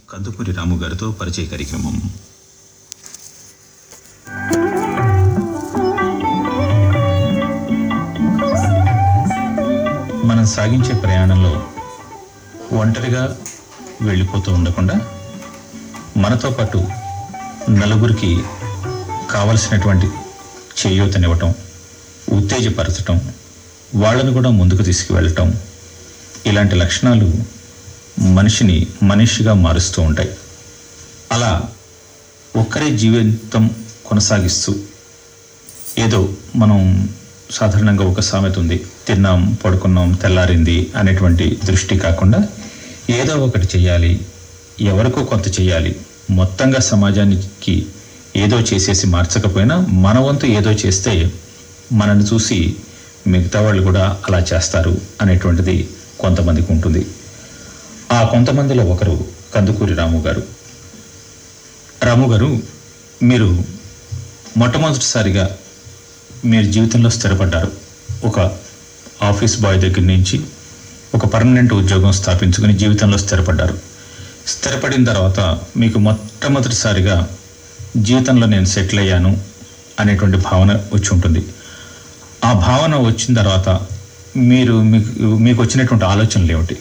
కందుకూరి రాము గారితో పరిచయ కార్యక్రమం మనం సాగించే ప్రయాణంలో ఒంటరిగా వెళ్ళిపోతూ ఉండకుండా మనతో పాటు నలుగురికి కావలసినటువంటి చేయూతనివ్వటం ఉత్తేజపరచటం వాళ్ళను కూడా ముందుకు తీసుకువెళ్ళటం ఇలాంటి లక్షణాలు మనిషిని మనిషిగా మారుస్తూ ఉంటాయి అలా ఒక్కరే జీవితం కొనసాగిస్తూ ఏదో మనం సాధారణంగా ఒక సామెత ఉంది తిన్నాం పడుకున్నాం తెల్లారింది అనేటువంటి దృష్టి కాకుండా ఏదో ఒకటి చేయాలి ఎవరికో కొంత చేయాలి మొత్తంగా సమాజానికి ఏదో చేసేసి మార్చకపోయినా మన వంతు ఏదో చేస్తే మనల్ని చూసి మిగతా వాళ్ళు కూడా అలా చేస్తారు అనేటువంటిది కొంతమందికి ఉంటుంది ఆ కొంతమందిలో ఒకరు కందుకూరి రాము గారు రాము గారు మీరు మొట్టమొదటిసారిగా మీరు జీవితంలో స్థిరపడ్డారు ఒక ఆఫీస్ బాయ్ దగ్గర నుంచి ఒక పర్మనెంట్ ఉద్యోగం స్థాపించుకుని జీవితంలో స్థిరపడ్డారు స్థిరపడిన తర్వాత మీకు మొట్టమొదటిసారిగా జీవితంలో నేను సెటిల్ అయ్యాను అనేటువంటి భావన వచ్చి ఉంటుంది ఆ భావన వచ్చిన తర్వాత మీరు మీకు మీకు వచ్చినటువంటి ఆలోచనలు ఏమిటి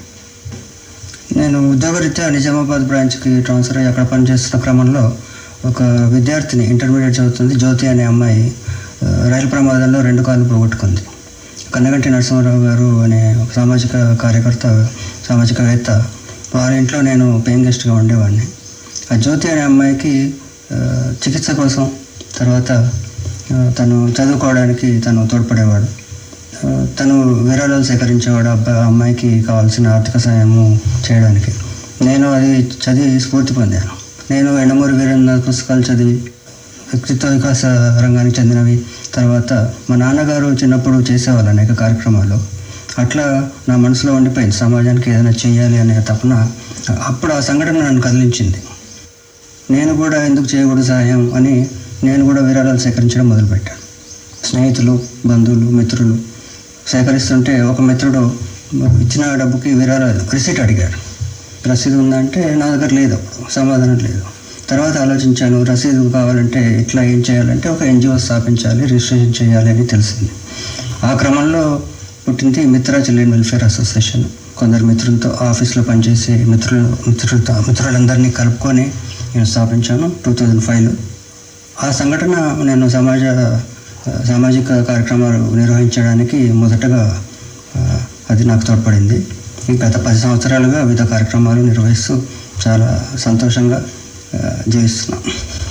నేను ఉద్యోగరీత్యా నిజామాబాద్ బ్రాంచ్కి ట్రాన్స్ఫర్ అయ్యి అక్కడ పనిచేస్తున్న క్రమంలో ఒక విద్యార్థిని ఇంటర్మీడియట్ చదువుతుంది జ్యోతి అనే అమ్మాయి ఆ, రైలు ప్రమాదంలో రెండు కాళ్ళు పోగొట్టుకుంది కన్నగంటి నరసింహారావు గారు అనే ఒక సామాజిక కార్యకర్త సామాజికవేత్త వారి ఇంట్లో నేను పేయింగ్ గెస్ట్గా ఉండేవాడిని ఆ జ్యోతి అనే అమ్మాయికి ఆ, చికిత్స కోసం తర్వాత ఆ, తను చదువుకోవడానికి తను తోడ్పడేవాడు ఆ, తను విరాళాలు సేకరించేవాడు అబ్బా అమ్మాయికి కావాల్సిన ఆర్థిక సహాయము చేయడానికి నేను అది చదివి స్ఫూర్తి పొందాను నేను ఎండమూరి వీరేంద్ర పుస్తకాలు చదివి వ్యక్తిత్వ వికాస రంగానికి చెందినవి తర్వాత మా నాన్నగారు చిన్నప్పుడు చేసేవాళ్ళు అనేక కార్యక్రమాలు అట్లా నా మనసులో ఉండిపోయింది సమాజానికి ఏదైనా చేయాలి అనే తపన అప్పుడు ఆ సంఘటన నన్ను కదిలించింది నేను కూడా ఎందుకు చేయకూడదు సహాయం అని నేను కూడా విరాళాలు సేకరించడం మొదలుపెట్టాను స్నేహితులు బంధువులు మిత్రులు సేకరిస్తుంటే ఒక మిత్రుడు ఇచ్చిన డబ్బుకి విరాళాలు రిసీట్ అడిగాడు రసీదు ఉందంటే నా దగ్గర లేదు అప్పుడు సమాధానం లేదు తర్వాత ఆలోచించాను రసీదు కావాలంటే ఇట్లా ఏం చేయాలంటే ఒక ఎన్జిఓ స్థాపించాలి రిజిస్ట్రేషన్ చేయాలి అని తెలిసింది ఆ క్రమంలో పుట్టింది మిత్ర చిల్డ్రన్ వెల్ఫేర్ అసోసియేషన్ కొందరు మిత్రులతో ఆఫీస్లో పనిచేసే మిత్రులు మిత్రులతో మిత్రులందరినీ కలుపుకొని నేను స్థాపించాను టూ థౌజండ్ ఫైవ్లో ఆ సంఘటన నేను సమాజ సామాజిక కార్యక్రమాలు నిర్వహించడానికి మొదటగా ఆ, అది నాకు తోడ్పడింది ఈ గత పది సంవత్సరాలుగా వివిధ కార్యక్రమాలు నిర్వహిస్తూ చాలా సంతోషంగా ఆ, జీవిస్తున్నాం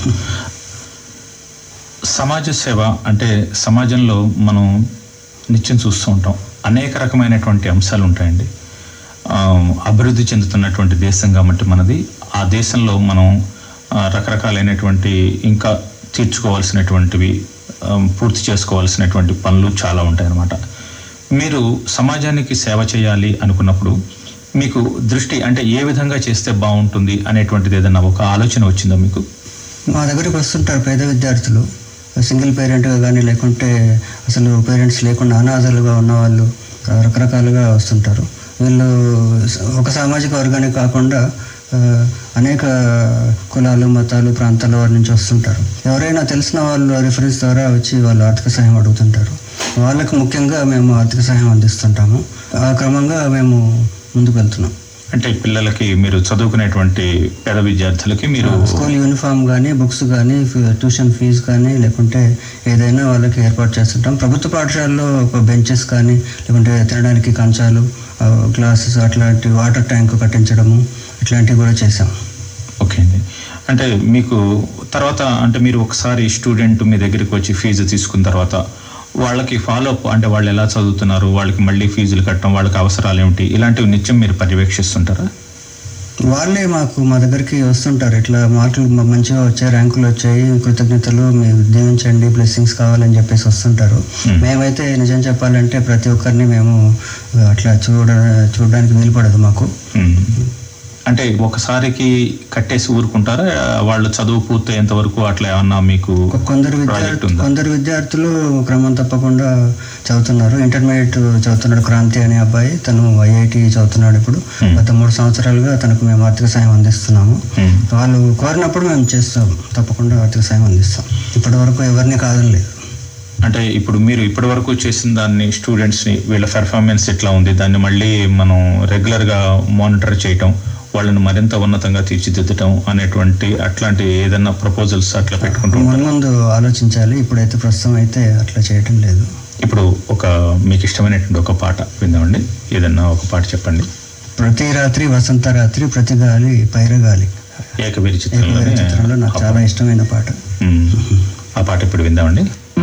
సమాజ సేవ అంటే సమాజంలో మనం నిత్యం చూస్తూ ఉంటాం అనేక రకమైనటువంటి అంశాలు ఉంటాయండి ఆ, అభివృద్ధి చెందుతున్నటువంటి దేశం కాబట్టి మనది ఆ దేశంలో మనం ఆ, రకరకాలైనటువంటి ఇంకా తీర్చుకోవాల్సినటువంటివి ఆ, పూర్తి చేసుకోవాల్సినటువంటి పనులు చాలా ఉంటాయన్నమాట మీరు సమాజానికి సేవ చేయాలి అనుకున్నప్పుడు మీకు దృష్టి అంటే ఏ విధంగా చేస్తే బాగుంటుంది అనేటువంటిది ఏదైనా ఒక ఆలోచన వచ్చిందా మీకు మా దగ్గరికి వస్తుంటారు పేద విద్యార్థులు సింగిల్ పేరెంట్గా కానీ లేకుంటే అసలు పేరెంట్స్ లేకుండా అనాథలుగా ఉన్నవాళ్ళు ఆ, రకరకాలుగా వస్తుంటారు వీళ్ళు స- ఒక సామాజిక వర్గానికి కాకుండా ఆ, అనేక కులాలు మతాలు ప్రాంతాల వారి నుంచి వస్తుంటారు ఎవరైనా తెలిసిన వాళ్ళు రిఫరెన్స్ ద్వారా వచ్చి వాళ్ళు ఆర్థిక సహాయం అడుగుతుంటారు వాళ్ళకు ముఖ్యంగా మేము ఆర్థిక సహాయం అందిస్తుంటాము ఆ క్రమంగా మేము ముందుకు వెళ్తున్నాం అంటే పిల్లలకి మీరు చదువుకునేటువంటి పేద విద్యార్థులకి మీరు స్కూల్ యూనిఫామ్ కానీ బుక్స్ కానీ ఫీ- ట్యూషన్ ఫీజు కానీ లేకుంటే ఏదైనా వాళ్ళకి ఏర్పాటు చేస్తుంటాం ప్రభుత్వ పాఠశాలలో ఒక బెంచెస్ కానీ లేకుంటే తినడానికి కంచాలు ఆ, గ్లాసెస్ అట్లాంటి వాటర్ ట్యాంక్ కట్టించడము ఇట్లాంటివి కూడా చేసాం ఓకే అండి అంటే మీకు తర్వాత అంటే మీరు ఒకసారి స్టూడెంట్ మీ దగ్గరికి వచ్చి ఫీజు తీసుకున్న తర్వాత వాళ్ళకి ఫాలో అప్ అంటే వాళ్ళు ఎలా చదువుతున్నారు వాళ్ళకి మళ్ళీ ఫీజులు కట్టడం వాళ్ళకి అవసరాలు ఏమిటి ఇలాంటివి నిత్యం మీరు పర్యవేక్షిస్తుంటారా వాళ్ళే మాకు మా దగ్గరికి వస్తుంటారు ఇట్లా మార్కులు మ- మంచిగా వచ్చాయి ర్యాంకులు వచ్చాయి కృతజ్ఞతలు మీరు దీవించండి బ్లెస్సింగ్స్ కావాలని చెప్పేసి వస్తుంటారు Hmm. మేమైతే నిజం చెప్పాలంటే ప్రతి ఒక్కరిని మేము ఆ, అట్లా చూడ చూడడానికి వీలు పడదు మాకు మ్మ్. అంటే ఒకసారికి కట్టేసి ఊరుకుంటారా వాళ్ళు చదువు పూర్తయ్యేంత వరకు అట్లా ఏమన్నా మీకు కొ- కొందరు ప్రాజెక్ట్ విద్యార్థులు ఉందా కొందరు విద్యార్థులు క్రమం తప్పకుండా చదువుతున్నారు ఇంటర్మీడియట్ చదువుతున్నాడు క్రాంతి అనే అబ్బాయి తను ఐఐటి చదువుతున్నాడు ఇప్పుడు Hmm. గత మూడు సంవత్సరాలుగా తనకు మేము ఆర్థిక సాయం అందిస్తున్నాము Hmm. వాళ్ళు కోరినప్పుడు మేము చేస్తాం తప్పకుండా ఆర్థిక సాయం అందిస్తాం ఇప్పటి వరకు ఎవరిని కాదనలేదు అంటే ఇప్పుడు మీరు ఇప్పటి వరకు చేసిన దాన్ని స్టూడెంట్స్ని వీళ్ళ పెర్ఫార్మెన్స్ ఎట్లా ఉంది దాన్ని మళ్ళీ మనం రెగ్యులర్గా మానిటర్ చేయటం వాళ్ళని మరింత ఉన్నతంగా తీర్చిదిద్దటం అనేటువంటి అట్లాంటి ఏదైనా ప్రపోజల్స్ అట్లా పెట్టుకుంటూ ఉంటారు ముందు ముందు ఆలోచించాలి ఇప్పుడైతే ప్రస్తుతం అయితే అట్లా చేయటం లేదు ఇప్పుడు ఒక మీకు ఇష్టమైనటువంటి ఒక పాట విందామండి ఏదన్నా ఒక పాట చెప్పండి ప్రతి రాత్రి వసంత రాత్రి ప్రతి గాలి పైరగాలి ఏకవీరి ఏకవీర చిత్రంలోనే చిత్రంలో నాకు చాలా ఇష్టమైన పాట ఉమ్. ఆ పాట ఇప్పుడు విందామండి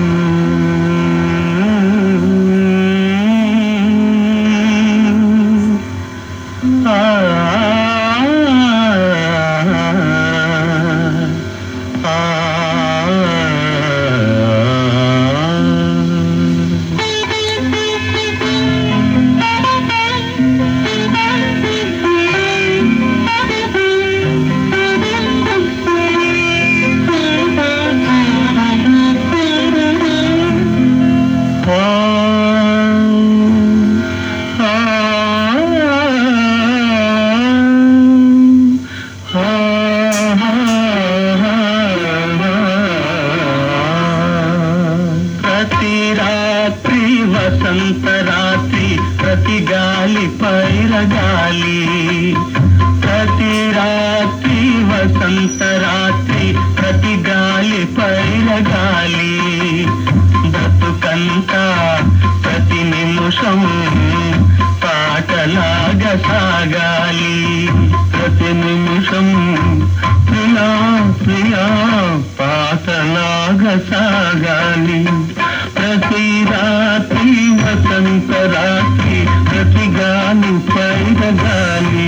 ప్రతి రాత్రి వసంత రాత్రి ప్రతి గాలి పైరగాలి ప్రతి రాత్రి వసంత రాత్రి ప్రతి గాలి పైరగాలి బ్రతుకంతా ప్రతి నిమిషం పాటలాగా సాగాలి ప్రతి నిమిషం ప్రియా ప్రియా పాటలాగా సాగాలి ప్రతి రాత్రి వసంత రాత్రి ప్రతి గాలి పైరగాలి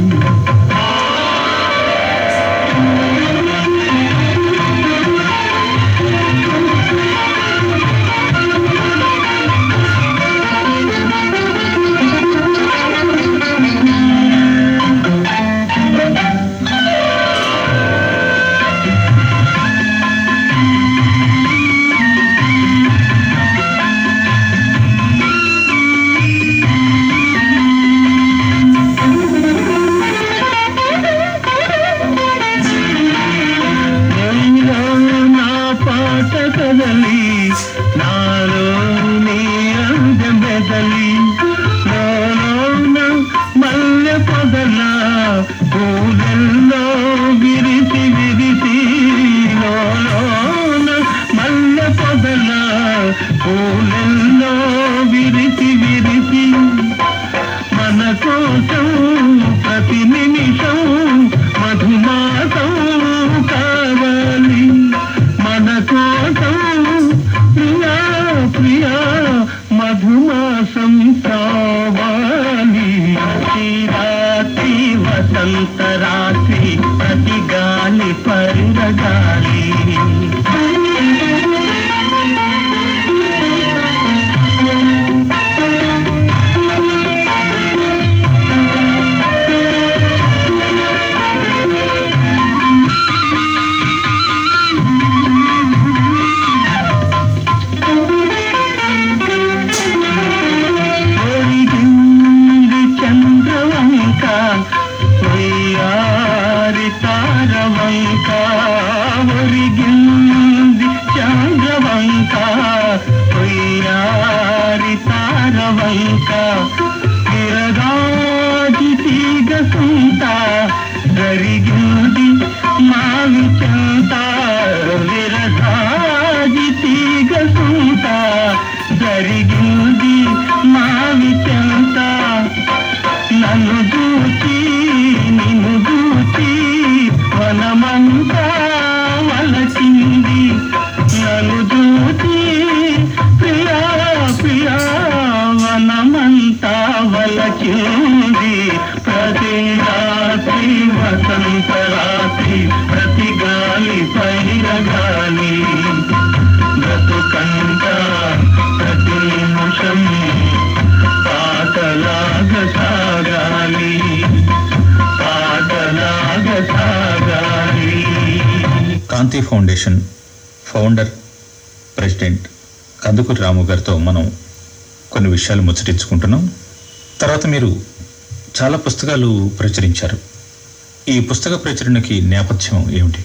నీలో నా పాట కదలి నాలో నీ అంద బెదలి లోన మల్లె పొదల పూలెల్లో విరిసి విరిసి లోన మల్లె పొదల పూలెల్లో విరిసి విరిసి మన కోసం ప్రతి నిమిషం మధుమాసం కావాలి మన కోసం ప్రియా ప్రియా మధుమాసం కావాలి ప్రతి రాత్రి వసంత రాత్రి ప్రతి గాలి పరిరగాలి ఒరిగింది చంద్రవంక వయ్యారి తారవంక ఒరిగింది చంద్రవంక వయ్యారి తారవంక విరగాజి తీగ సుంత జరిగింది మావి చెంత విరగాజి తీగ సుంత జరిగింది మావి చెంత నన్ను చూచి నిన్ను చూచి వనమంతా వలచింది నన్ను చూచి ప్రియా ప్రియా వనమంతా వలచింది ప్రతి రాత్రి వసంత రాత్రి ప్రతి గాలి పైరగాలి బ్రతుకంత ప్రతి నిమిషం పాటలాగ సాగాలి పాటలాగ సాగాలి Kanti foundation founder president Kandukuri Ramu గారితో మనం కొన్ని విషయాలు ముచ్చటించుకుంటున్నాం తర్వాత మీరు చాలా పుస్తకాలు ప్రచురించారు ఈ పుస్తక ప్రచురణకి నేపథ్యం ఏమిటి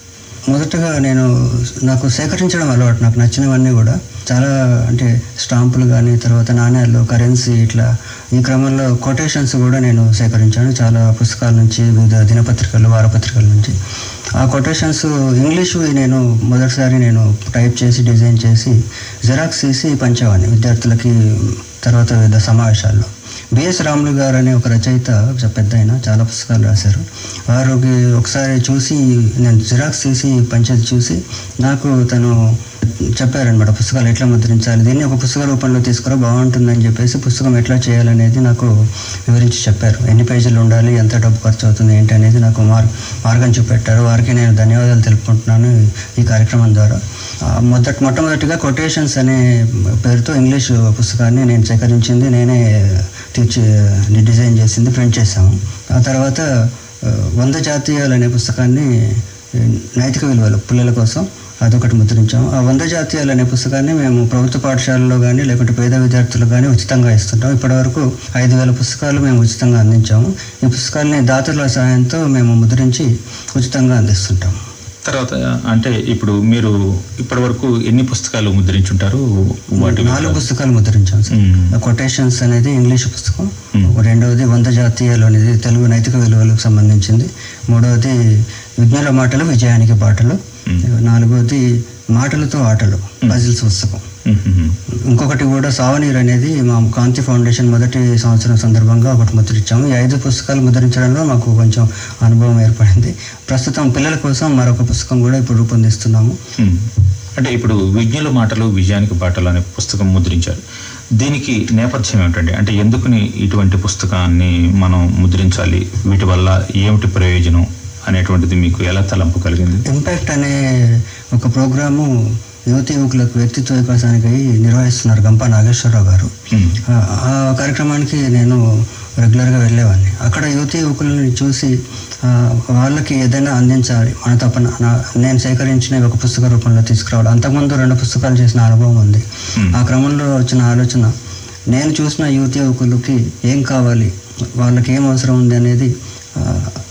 మొదటగా నేను నాకు సేకరించడం అలవాటు నాకు నచ్చినవన్నీ కూడా చాలా అంటే స్టాంపులు కానీ తర్వాత నాణ్యాలు కరెన్సీ ఇట్లా ఈ క్రమంలో కొటేషన్స్ కూడా నేను సేకరించాను చాలా పుస్తకాల నుంచి వివిధ దినపత్రికలు వారపత్రికల నుంచి ఆ కొటేషన్స్ ఇంగ్లీషు నేను మొదటిసారి నేను టైప్ చేసి డిజైన్ చేసి జెరాక్స్ చేసి పంచేవాడిని విద్యార్థులకి తర్వాత వివిధ సమావేశాల్లో బిఎస్ రాములు గారు అనే ఒక రచయిత ఒక పెద్ద ఆయన చాలా పుస్తకాలు రాశారు వారికి ఒకసారి చూసి నేను జిరాక్స్ తీసి పంచేది చూసి నాకు తను చెప్పారనమాట పుస్తకాలు ఎట్లా ముద్రించాలి దీన్ని ఒక పుస్తక రూపంలో తీసుకురా బాగుంటుందని చెప్పేసి పుస్తకం ఎట్లా చేయాలనేది నాకు వివరించి చెప్పారు ఎన్ని పేజీలు ఉండాలి ఎంత డబ్బు ఖర్చు అవుతుంది ఏంటి అనేది నాకు మార్ మార్గం చూపెట్టారు వారికి నేను ధన్యవాదాలు తెలుపుకుంటున్నాను ఈ కార్యక్రమం ద్వారా ఆ, మొదట మొట్టమొదటిగా కొటేషన్స్ అనే పేరుతో ఇంగ్లీష్ పుస్తకాన్ని నేను సేకరించింది నేనే తీర్చి డిజైన్ చేసింది ప్రింట్ చేశాము ఆ తర్వాత ఆ, వంద జాతీయాలు అనే పుస్తకాన్ని ఆ, నైతిక విలువలు పిల్లల కోసం అదొకటి ముద్రించాము ఆ వంద జాతీయాలు అనే పుస్తకాన్ని మేము ప్రభుత్వ పాఠశాలలో కానీ లేకుంటే పేద విద్యార్థులకు కానీ ఉచితంగా ఇస్తుంటాం ఇప్పటివరకు ఐదు వేల పుస్తకాలు మేము ఉచితంగా అందించాము ఈ పుస్తకాలని దాతల సహాయంతో మేము ముద్రించి ఉచితంగా అందిస్తుంటాం తర్వాత అంటే ఇప్పుడు మీరు ఇప్పటి వరకు ఎన్ని పుస్తకాలు ముద్రించుంటారు వాటి నాలుగు వివరాలు? పుస్తకాలు ముద్రించాం సార్ మ్మ్. కొటేషన్స్ అనేది ఇంగ్లీష్ పుస్తకం మ్మ్. రెండవది వంద జాతీయాలు అనేది తెలుగు నైతిక విలువలకు సంబంధించింది మూడవది విజ్ఞాన మాటలు విజయానికి బాటలు మ్మ్. నాలుగవది మాటలతో ఆటలు పజిల్స్ పుస్తకం మ్మ్. ఇంకొకటి కూడా సావనీర్ అనేది మా కాంతి ఫౌండేషన్ మొదటి సంవత్సరం సందర్భంగా ఒకటి ముద్రించాము ఈ ఐదు పుస్తకాలు ముద్రించడంలో మాకు కొంచెం అనుభవం ఏర్పడింది ప్రస్తుతం పిల్లల కోసం మరొక పుస్తకం కూడా ఇప్పుడు రూపొందిస్తున్నాము మ్మ్. అంటే ఇప్పుడు విజ్ఞుల మాటలు విజయానికి బాటలు అనే పుస్తకం ముద్రించారు దీనికి నేపథ్యం ఏమిటండి అంటే ఎందుకుని ఇటువంటి పుస్తకాన్ని మనం ముద్రించాలి వీటి వల్ల ఏమిటి ప్రయోజనం అనేటువంటిది మీకు ఎలా తలంపు కలిగింది ఇంపాక్ట్ అనే ఒక ప్రోగ్రాము యువతి యువకులకు వ్యక్తిత్వ వికాసానికి నిర్వహిస్తున్నారు గంప నాగేశ్వరరావు గారు మ్మ్. ఆ ఆ కార్యక్రమానికి నేను రెగ్యులర్గా వెళ్ళేవాడిని అక్కడ యువతి యువకులని చూసి ఆ, వాళ్ళకి ఏదైనా అందించాలి మన తపన నా- నేను సేకరించిన ఒక పుస్తక రూపంలో తీసుకురావాలి అంతకుముందు రెండు పుస్తకాలు చేసిన అనుభవం ఉంది Hmm. ఆ క్రమంలో వచ్చిన ఆలోచన నేను చూసిన యువతి యువకులకి ఏం కావాలి వాళ్ళకి ఏం అవసరం ఉంది అనేది ఆ,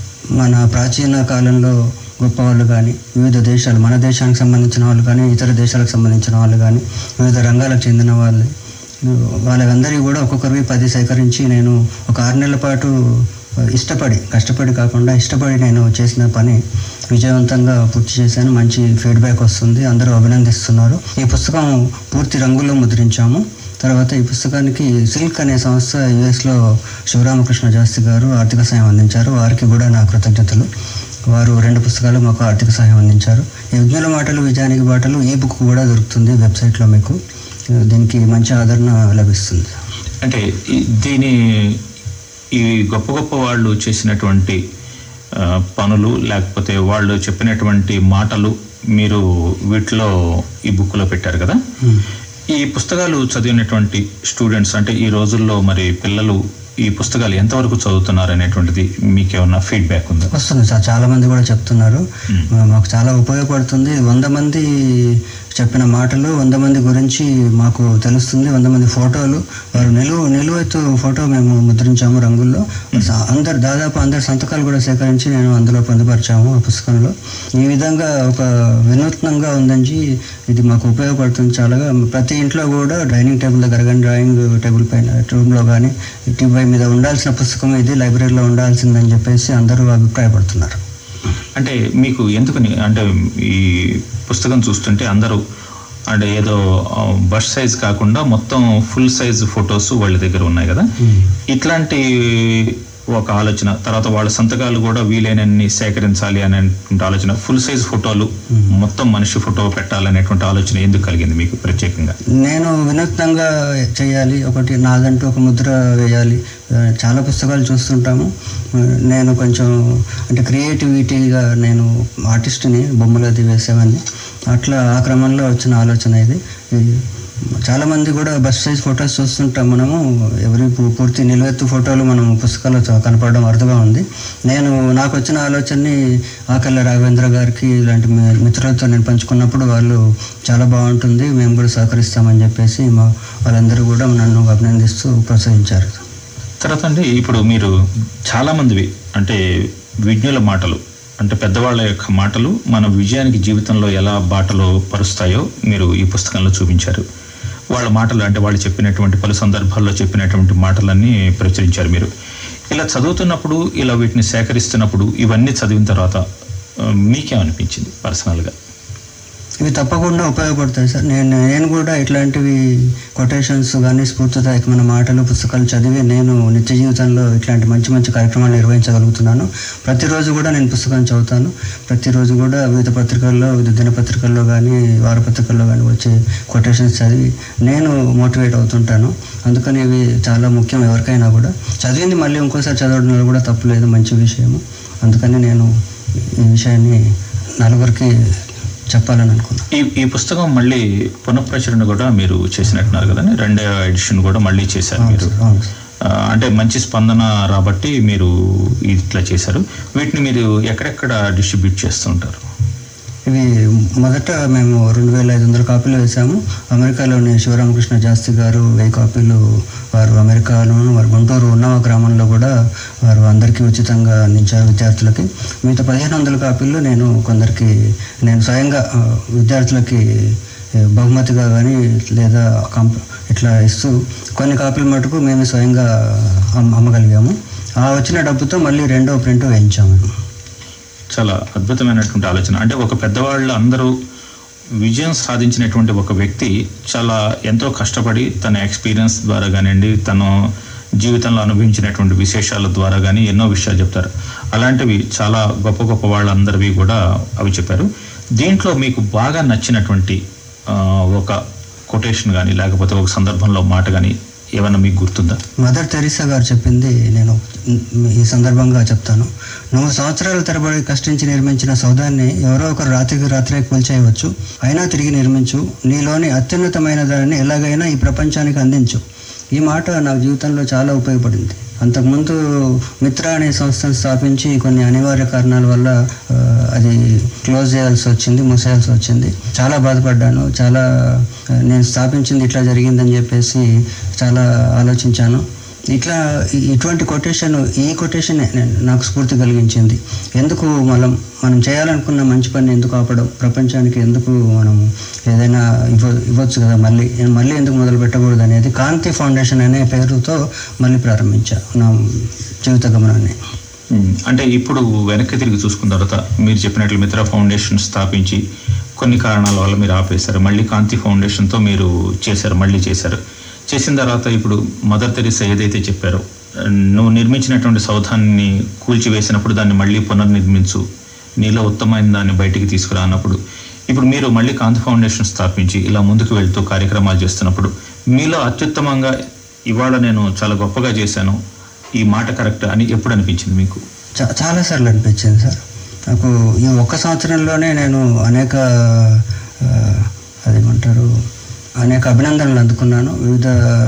మన ప్రాచీన కాలంలో గొప్ప వాళ్ళు కానీ వివిధ దేశాలు మన దేశానికి సంబంధించిన వాళ్ళు కానీ ఇతర దేశాలకు సంబంధించిన వాళ్ళు కానీ వివిధ రంగాలకు చెందిన వాళ్ళు వాళ్ళందరికీ కూడా ఒక్కొక్కరివి పది సేకరించి నేను ఒక ఆరు నెలల పాటు ఇష్టపడి కష్టపడి కాకుండా ఇష్టపడి నేను చేసిన పని విజయవంతంగా పూర్తి చేశాను మంచి ఫీడ్బ్యాక్ వస్తుంది అందరూ అభినందిస్తున్నారు ఈ పుస్తకం పూర్తి రంగుల్లో ముద్రించాము తర్వాత ఈ పుస్తకానికి సిల్క్ అనే సంస్థ యుఎస్లో శివరామకృష్ణ శాస్త్రి గారు ఆర్థిక సాయం అందించారు వారికి కూడా నా కృతజ్ఞతలు వారు రెండు పుస్తకాలు మాకు ఆర్థిక సహాయం అందించారు ఈ విజ్ఞుల మాటలు విజయానికి బాటలు ఈ బుక్ కూడా దొరుకుతుంది వెబ్సైట్లో మీకు దీనికి మంచి ఆదరణ లభిస్తుంది అంటే ఈ- దీని ఈ గొప్ప గొప్ప వాళ్ళు చేసినటువంటి ఆ, పనులు లేకపోతే వాళ్ళు చెప్పినటువంటి మాటలు మీరు వీటిలో ఈ బుక్లో పెట్టారు కదా ఈ పుస్తకాలు చదివినటువంటి స్టూడెంట్స్ అంటే ఈ రోజుల్లో మరి పిల్లలు ఈ పుస్తకాలు ఎంతవరకు చదువుతున్నారు అనేటువంటిది మీకేమన్నా ఫీడ్బ్యాక్ ఉందా వస్తుంది సార్ చాలా మంది కూడా చెప్తున్నారు మా- మాకు చాలా ఉపయోగపడుతుంది వంద మంది చెప్పిన మాటలు వంద మంది గురించి మాకు తెలుస్తుంది వంద మంది ఫోటోలు వారు నిలువు నిలువెత్తు ఫోటో మేము ముద్రించాము రంగుల్లో స- అందరు దాదాపు అందరి సంతకాలు కూడా సేకరించి నేను అందులో పొందుపరిచాము ఆ పుస్తకంలో ఈ విధంగా ఒక వినూత్నంగా ఉందని ఇది మాకు ఉపయోగపడుతుంది చాలా ప్రతి ఇంట్లో కూడా డైనింగ్ టేబుల్ దగ్గర కానీ డ్రాయింగ్ టేబుల్ పైన రూమ్లో కానీ టీవీ మీద ఉండాల్సిన పుస్తకం ఇది లైబ్రరీలో ఉండాల్సిందని చెప్పేసి అందరూ అభిప్రాయపడుతున్నారు అంటే మీకు ఎందుకని అంటే ఈ పుస్తకం చూస్తుంటే అందరూ అంటే ఏదో బస్ సైజ్ కాకుండా మొత్తం ఫుల్ సైజ్ ఫొటోస్ వాళ్ళ దగ్గర ఉన్నాయి కదా ఇట్లాంటి ఒక ఆలోచన తర్వాత వాళ్ళ సంతకాలు కూడా వీలైనన్ని సేకరించాలి అనేటువంటి ఆలోచన ఫుల్ సైజ్ ఫోటోలు మొత్తం మనిషి ఫోటో పెట్టాలనేటువంటి ఆలోచన ఎందుకు కలిగింది మీకు ప్రత్యేకంగా నేను వినూత్నంగా చేయాలి ఒకటి నాదంటూ ఒక ముద్ర వేయాలి ఆ, చాలా పుస్తకాలు చూస్తుంటాము ఆ, నేను కొంచెం అంటే క్రియేటివిటీగా నేను ఆర్టిస్ట్ని బొమ్మలు అది వేసేవాడిని అట్లా ఆ క్రమంలో వచ్చిన ఆలోచన ఇది ఈ చాలా మంది కూడా బస్ సైజ్ ఫొటోస్ చూస్తుంటాం మనము ఎవరి పూ- పూర్తి నిలువెత్తు ఫోటోలు మనం పుస్తకాల్లో చ- కనపడడం అరుదుగా ఉంది నేను నాకు వచ్చిన ఆలోచనని ఆకల్ల రాఘవేంద్ర గారికి ఇలాంటి మి- మిత్రులతో నేను పంచుకున్నప్పుడు వాళ్ళు చాలా బాగుంటుంది మేము కూడా సహకరిస్తామని చెప్పేసి మా వాళ్ళందరూ కూడా నన్ను అభినందిస్తూ ప్రోత్సహించారు తర్వాత అండి ఇప్పుడు మీరు చాలా మందివి అంటే విజ్ఞుల మాటలు అంటే పెద్దవాళ్ళ యొక్క మాటలు మన విజయానికి జీవితంలో ఎలా బాటలో పరుస్తాయో మీరు ఈ పుస్తకంలో చూపించారు వాళ్ళ మాటలు అంటే వాళ్ళు చెప్పినటువంటి పలు సందర్భాల్లో చెప్పినటువంటి మాటలన్నీ ప్రచురించారు మీరు ఇలా చదువుతున్నప్పుడు ఇలా వీటిని సేకరిస్తున్నప్పుడు ఇవన్నీ చదివిన తర్వాత ఆ, మీకేమనిపించింది పర్సనల్గా ఇవి తప్పకుండా ఉపయోగపడతాయి సార్ నేను నేను కూడా ఇట్లాంటివి కొటేషన్స్ కానీ స్ఫూర్తిదాయకమైన మాటలు పుస్తకాలు చదివి నేను నిత్య జీవితంలో ఇట్లాంటి మంచి మంచి కార్యక్రమాలు నిర్వహించగలుగుతున్నాను ప్రతిరోజు కూడా నేను పుస్తకం చదువుతాను ప్రతిరోజు కూడా వివిధ పత్రికల్లో వివిధ దినపత్రికల్లో కానీ వారపత్రికల్లో కానీ వచ్చే కొటేషన్స్ చదివి నేను మోటివేట్ అవుతుంటాను అందుకని ఇవి చాలా ముఖ్యం ఎవరికైనా కూడా చదివింది మళ్ళీ ఇంకోసారి చదవడంలో కూడా తప్పులేదు మంచి విషయము అందుకని నేను ఈ విషయాన్ని నలుగురికి చెప్పాలని అనుకున్నాను ఈ ఈ పుస్తకం మళ్ళీ పునఃప్రచురణ కూడా మీరు చేసినట్టున్నారు కదండి రెండో ఎడిషన్ కూడా మళ్ళీ చేశారు అవును మీరు సార్ అవును సార్ ఆ, అంటే మంచి స్పందన రాబట్టి మీరు ఇట్లా చేశారు వీటిని మీరు ఎక్కడెక్కడ డిస్ట్రిబ్యూట్ చేస్తుంటారు ఇవి మొదట మేము రెండు వేల ఐదు వందల కాపీలు వేసాము అమెరికాలోని శివరామకృష్ణ శాస్త్రి గారు వెయ్యి కాపీలు వారు అమెరికాలోను వారు గుంటూరు ఉన్నవ గ్రామంలో కూడా వారు అందరికీ ఉచితంగా అందించారు విద్యార్థులకి మిగతా పదిహేను వందల కాపీలు నేను కొందరికి నేను స్వయంగా ఆ, విద్యార్థులకి ఏ, బహుమతిగా కానీ లేదా కంప ఇట్లా ఇస్తూ కొన్ని కాపీలు మటుకు మేము స్వయంగా అమ్మ అమ్మగలిగాము ఆ వచ్చిన డబ్బుతో మళ్ళీ రెండో ప్రింట్ వేయించాము చాలా అద్భుతమైనటువంటి ఆలోచన అంటే ఒక పెద్దవాళ్ళు అందరూ విజయం సాధించినటువంటి ఒక వ్యక్తి చాలా ఎంతో కష్టపడి తన ఎక్స్పీరియన్స్ ద్వారా కానివ్వండి తను జీవితంలో అనుభవించినటువంటి విశేషాల ద్వారా కానీ ఎన్నో విషయాలు చెప్తారు అలాంటివి చాలా గొప్ప గొప్ప వాళ్ళందరివి కూడా అవి చెప్పారు దీంట్లో మీకు బాగా నచ్చినటువంటి ఆ, ఒక కొటేషన్ కానీ లేకపోతే ఒక సందర్భంలో మాట కానీ ఏమన్నా మీకు గుర్తుందా మదర్ తెరీసా గారు చెప్పింది నేను ఈ సందర్భంగా చెప్తాను నువ్వు సంవత్సరాల తరబడి కష్టించి నిర్మించిన సౌదాన్ని ఎవరో ఒకరు రాత్రికి రాత్రే కూల్చేయవచ్చు అయినా తిరిగి నిర్మించు నీలోని అత్యున్నతమైన దానిని ఎలాగైనా ఈ ప్రపంచానికి అందించు ఈ మాట నా జీవితంలో చాలా ఉపయోగపడింది అంతకుముందు మిత్ర అనే సంస్థను స్థాపించి కొన్ని అనివార్య కారణాల వల్ల ఆ, అది క్లోజ్ చేయాల్సి వచ్చింది మూసేయాల్సి వచ్చింది చాలా బాధపడ్డాను చాలా ఆ, నేను స్థాపించింది ఇట్లా జరిగిందని చెప్పేసి చాలా ఆలోచించాను ఇట్లా ఇ- ఇటువంటి కొటేషన్ ఈ కొటేషన్ నాకు స్ఫూర్తి కలిగించింది ఎందుకు మనం మనం చేయాలనుకున్న మంచి పని ఎందుకు ఆపడం ప్రపంచానికి ఎందుకు మనం ఏదైనా ఇవ్వ ఇవ్వచ్చు కదా మళ్ళీ నేను మళ్ళీ ఎందుకు మొదలు పెట్టకూడదు అనేది కాంతి ఫౌండేషన్ అనే పేరుతో మళ్ళీ ప్రారంభించా నా జీవిత గమనాన్ని ఉమ్, అంటే ఇప్పుడు వెనక్కి తిరిగి చూసుకున్న తర్వాత మీరు చెప్పినట్లు మిత్ర ఫౌండేషన్ స్థాపించి కొన్ని కారణాల వల్ల మీరు ఆపేశారు మళ్ళీ కాంతి ఫౌండేషన్తో మీరు చేశారు మళ్ళీ చేశారు చేసిన తర్వాత ఇప్పుడు మదర్ తెరీసా ఏదైతే చెప్పారో నువ్వు నిర్మించినటువంటి సౌధాన్ని కూల్చివేసినప్పుడు దాన్ని మళ్ళీ పునర్నిర్మించు నీలో ఉత్తమమైన దాన్ని బయటికి తీసుకురా అన్నప్పుడు ఇప్పుడు మీరు మళ్ళీ కాంతి ఫౌండేషన్ స్థాపించి ఇలా ముందుకు వెళ్తూ కార్యక్రమాలు చేస్తున్నప్పుడు మీలో అత్యుత్తమంగా ఇవాళ నేను చాలా గొప్పగా చేశాను ఈ మాట కరెక్ట్ అని ఎప్పుడు అనిపించింది మీకు చా చాలాసార్లు అనిపించింది సార్ నాకు ఈ ఒక్క సంవత్సరంలోనే నేను అనేక ఆ, అదేమంటారు అనేక అభినందనలు అందుకున్నాను వివిధ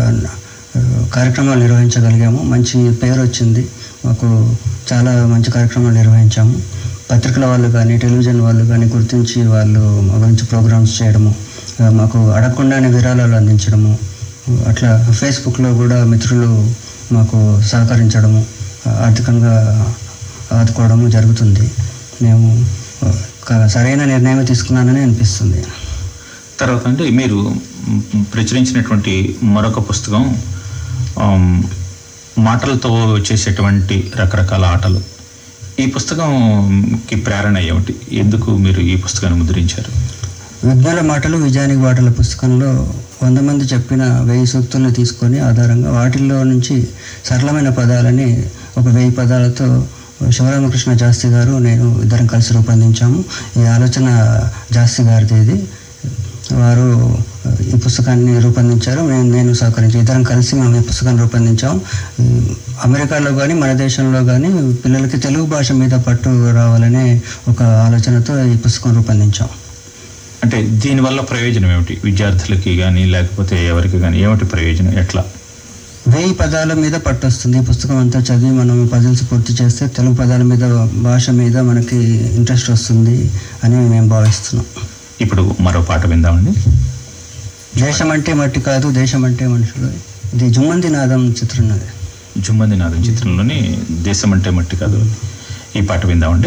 ఆ, కార్యక్రమాలు నిర్వహించగలిగాము మంచి పేరు వచ్చింది మాకు చాలా మంచి కార్యక్రమాలు నిర్వహించాము పత్రికల వాళ్ళు కానీ టెలివిజన్ వాళ్ళు కానీ గుర్తించి వాళ్ళు మా గురించి ప్రోగ్రామ్స్ చేయడము ఆ, మాకు అడగకుండానే విరాళాలు అందించడము అట్లా ఫేస్బుక్లో కూడా మిత్రులు మాకు సహకరించడము ఆర్థికంగా ఆదుకోవడము జరుగుతుంది మేము ఒక సరైన నిర్ణయం తీసుకున్నానని అనిపిస్తుంది తర్వాత అంటే మీరు మ్, ప్రచురించినటువంటి మరొక పుస్తకం ఆమ్, మాటలతో చేసేటువంటి రకరకాల ఆటలు ఈ పుస్తకంకి ప్రేరణ ఏమిటి ఎందుకు మీరు ఈ పుస్తకాన్ని ముద్రించారు విజ్ఞాన మాటలు విజయానికి బాటల పుస్తకంలో వంద మంది చెప్పిన వెయ్యి సూక్తుల్ని తీసుకొని ఆధారంగా వాటిల్లో నుంచి సరళమైన పదాలని ఒక వెయ్యి పదాలతో శివరామకృష్ణ శాస్త్రి గారు నేను ఇద్దరం కలిసి రూపొందించాము ఈ ఆలోచన శాస్త్రి గారిది ఇది వారు ఈ పుస్తకాన్ని రూపొందించారు నేను నేను సహకరించి ఇద్దరం కలిసి మేము ఈ పుస్తకాన్ని రూపొందించాం ఈ అమెరికాలో కానీ మన దేశంలో కానీ పిల్లలకి తెలుగు భాష మీద పట్టు రావాలనే ఒక ఆలోచనతో ఈ పుస్తకం రూపొందించాం అంటే దీనివల్ల ప్రయోజనం ఏమిటి విద్యార్థులకి కానీ లేకపోతే ఎవరికి కానీ ఏమిటి ప్రయోజనం ఎట్లా వెయ్యి పదాల మీద పట్టు వస్తుంది ఈ పుస్తకం అంతా చదివి మనం పజిల్స్ పూర్తి చేస్తే తెలుగు పదాల మీద భాష మీద మనకి ఇంట్రెస్ట్ వస్తుంది అని మేము భావిస్తున్నాం ఇప్పుడు మరో పాట విందామండి దేశం అంటే మట్టి కాదు దేశం అంటే మనుషులు ఇది జుమ్మంది నాదం చిత్రం అది జుమ్మంది నాదం చిత్రంలోని దేశం అంటే మట్టి కాదు ఈ పాట విందామండి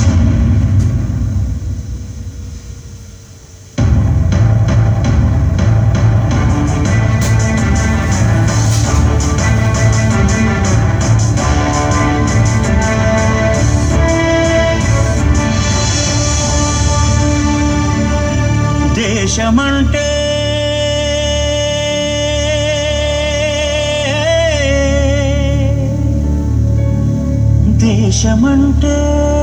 దేశమంటే దేశమంటే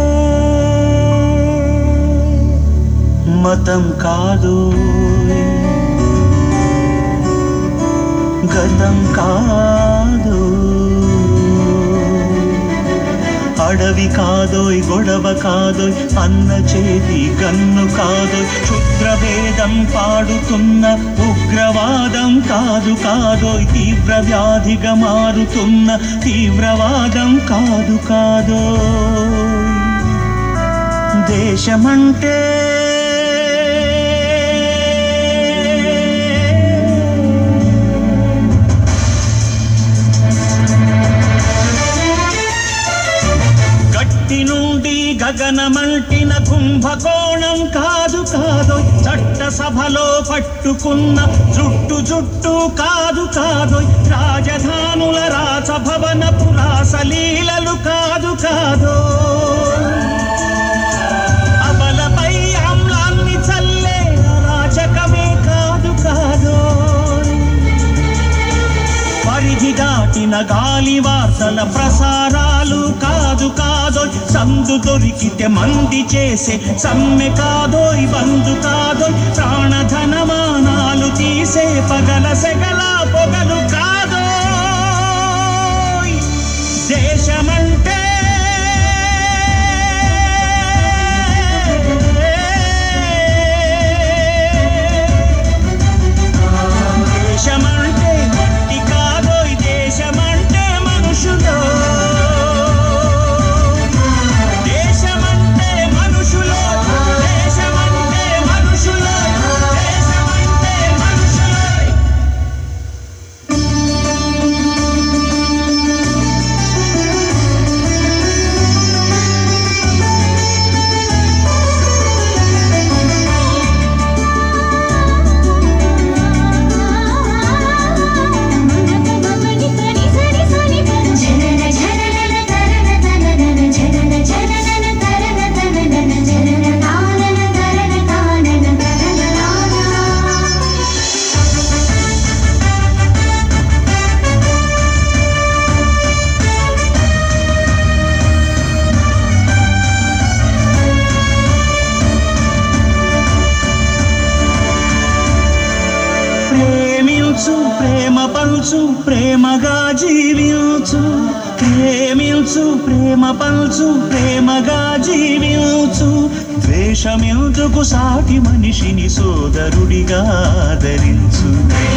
మతం కాదు గతం కాదు అడవి కాదోయ్ గొడవ కాదోయ్ అన్న చేతి గన్ను కాదోయ్ క్షుద్రభేదం పాడుతున్న ఉగ్రవాదం కాదు కాదోయ్ తీవ్ర వ్యాధిగా మారుతున్న తీవ్రవాదం కాదు కాదోయ్ దేశమంటే గట్టి నుండి గగనమంటిన కుంభకోణం కాదు కాదు చట్టసభలో పట్టుకున్న జుట్టు జుట్టు కాదు కాదు రాజధానుల రాజభవన పురాసలీలలు కాదు కాదు అబలపై ఆమ్లాన్ని చల్లే అరాచకమే కాదు కాదు పరిధి దాటిన గాలి వార్తల ప్రసారాలు కాదు కాదో సందు దొరికితే మంది చేసే సమ్మె కాదోయ్ బంధు కాదోయ్ ప్రాణధనమానాలు తీసే పగల సెగల పొగలు కాదోయ్ దేశమంటే దేశమంటే మట్టి కాదోయ్ దేశమంటే మనుషులు దేశమంటే మనుషులు దేశమంటే మనుషులు దేశమంటే మనుషులు ప్రేమించు ప్రేమ పంచు ప్రేమగా జీవించు ప్రేమించు ప్రేమ పంచు ప్రేమగా జీవించు ద్వేషమెందుకు సాటి మనిషిని సోదరుడిగా ఆదరించు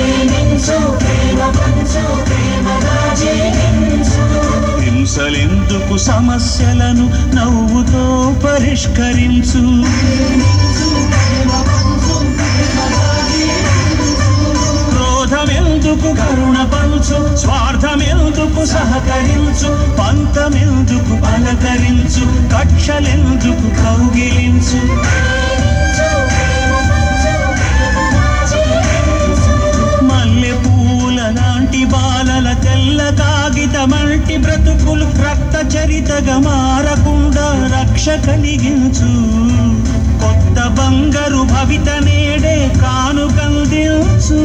హింసలెందుకు సమస్యలను నవ్వుతో పరిష్కరించు క్రోధమెందుకు కరుణ పంచు స్వార్థమెందుకు సహకరించు పంతమెందుకు పలకరించు కక్షలెందుకు కౌగిలించు మల్లె పూల లాంటి బాలల తెల్ల కాగితమంటి బ్రతుకులు రక్త చరితగా మారకుండా రక్ష కలిగించు కొత్త బంగారు భవిత నేడే కానుకందించు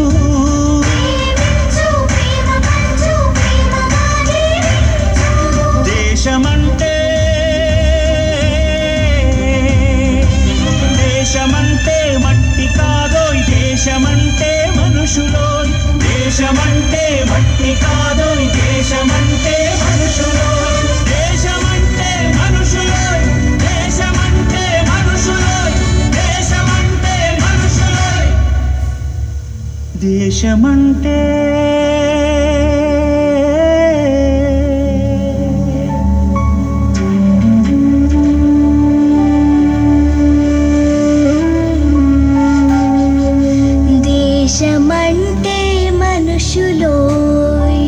దేశమంటే దేశమంటే మట్టి కాదోయ్ దేశమంటే మనుషులోయ్ దేశమంటే మట్టి కాదోయ్ దేశమంటే మనుషులోయ్ దేశమంటే మనుషులోయ్ దేశమంటే మనుషులోయ్ దేశమంటే మనుషులోయ్ దేశమంటే దేశమంటే మనుషులోయ్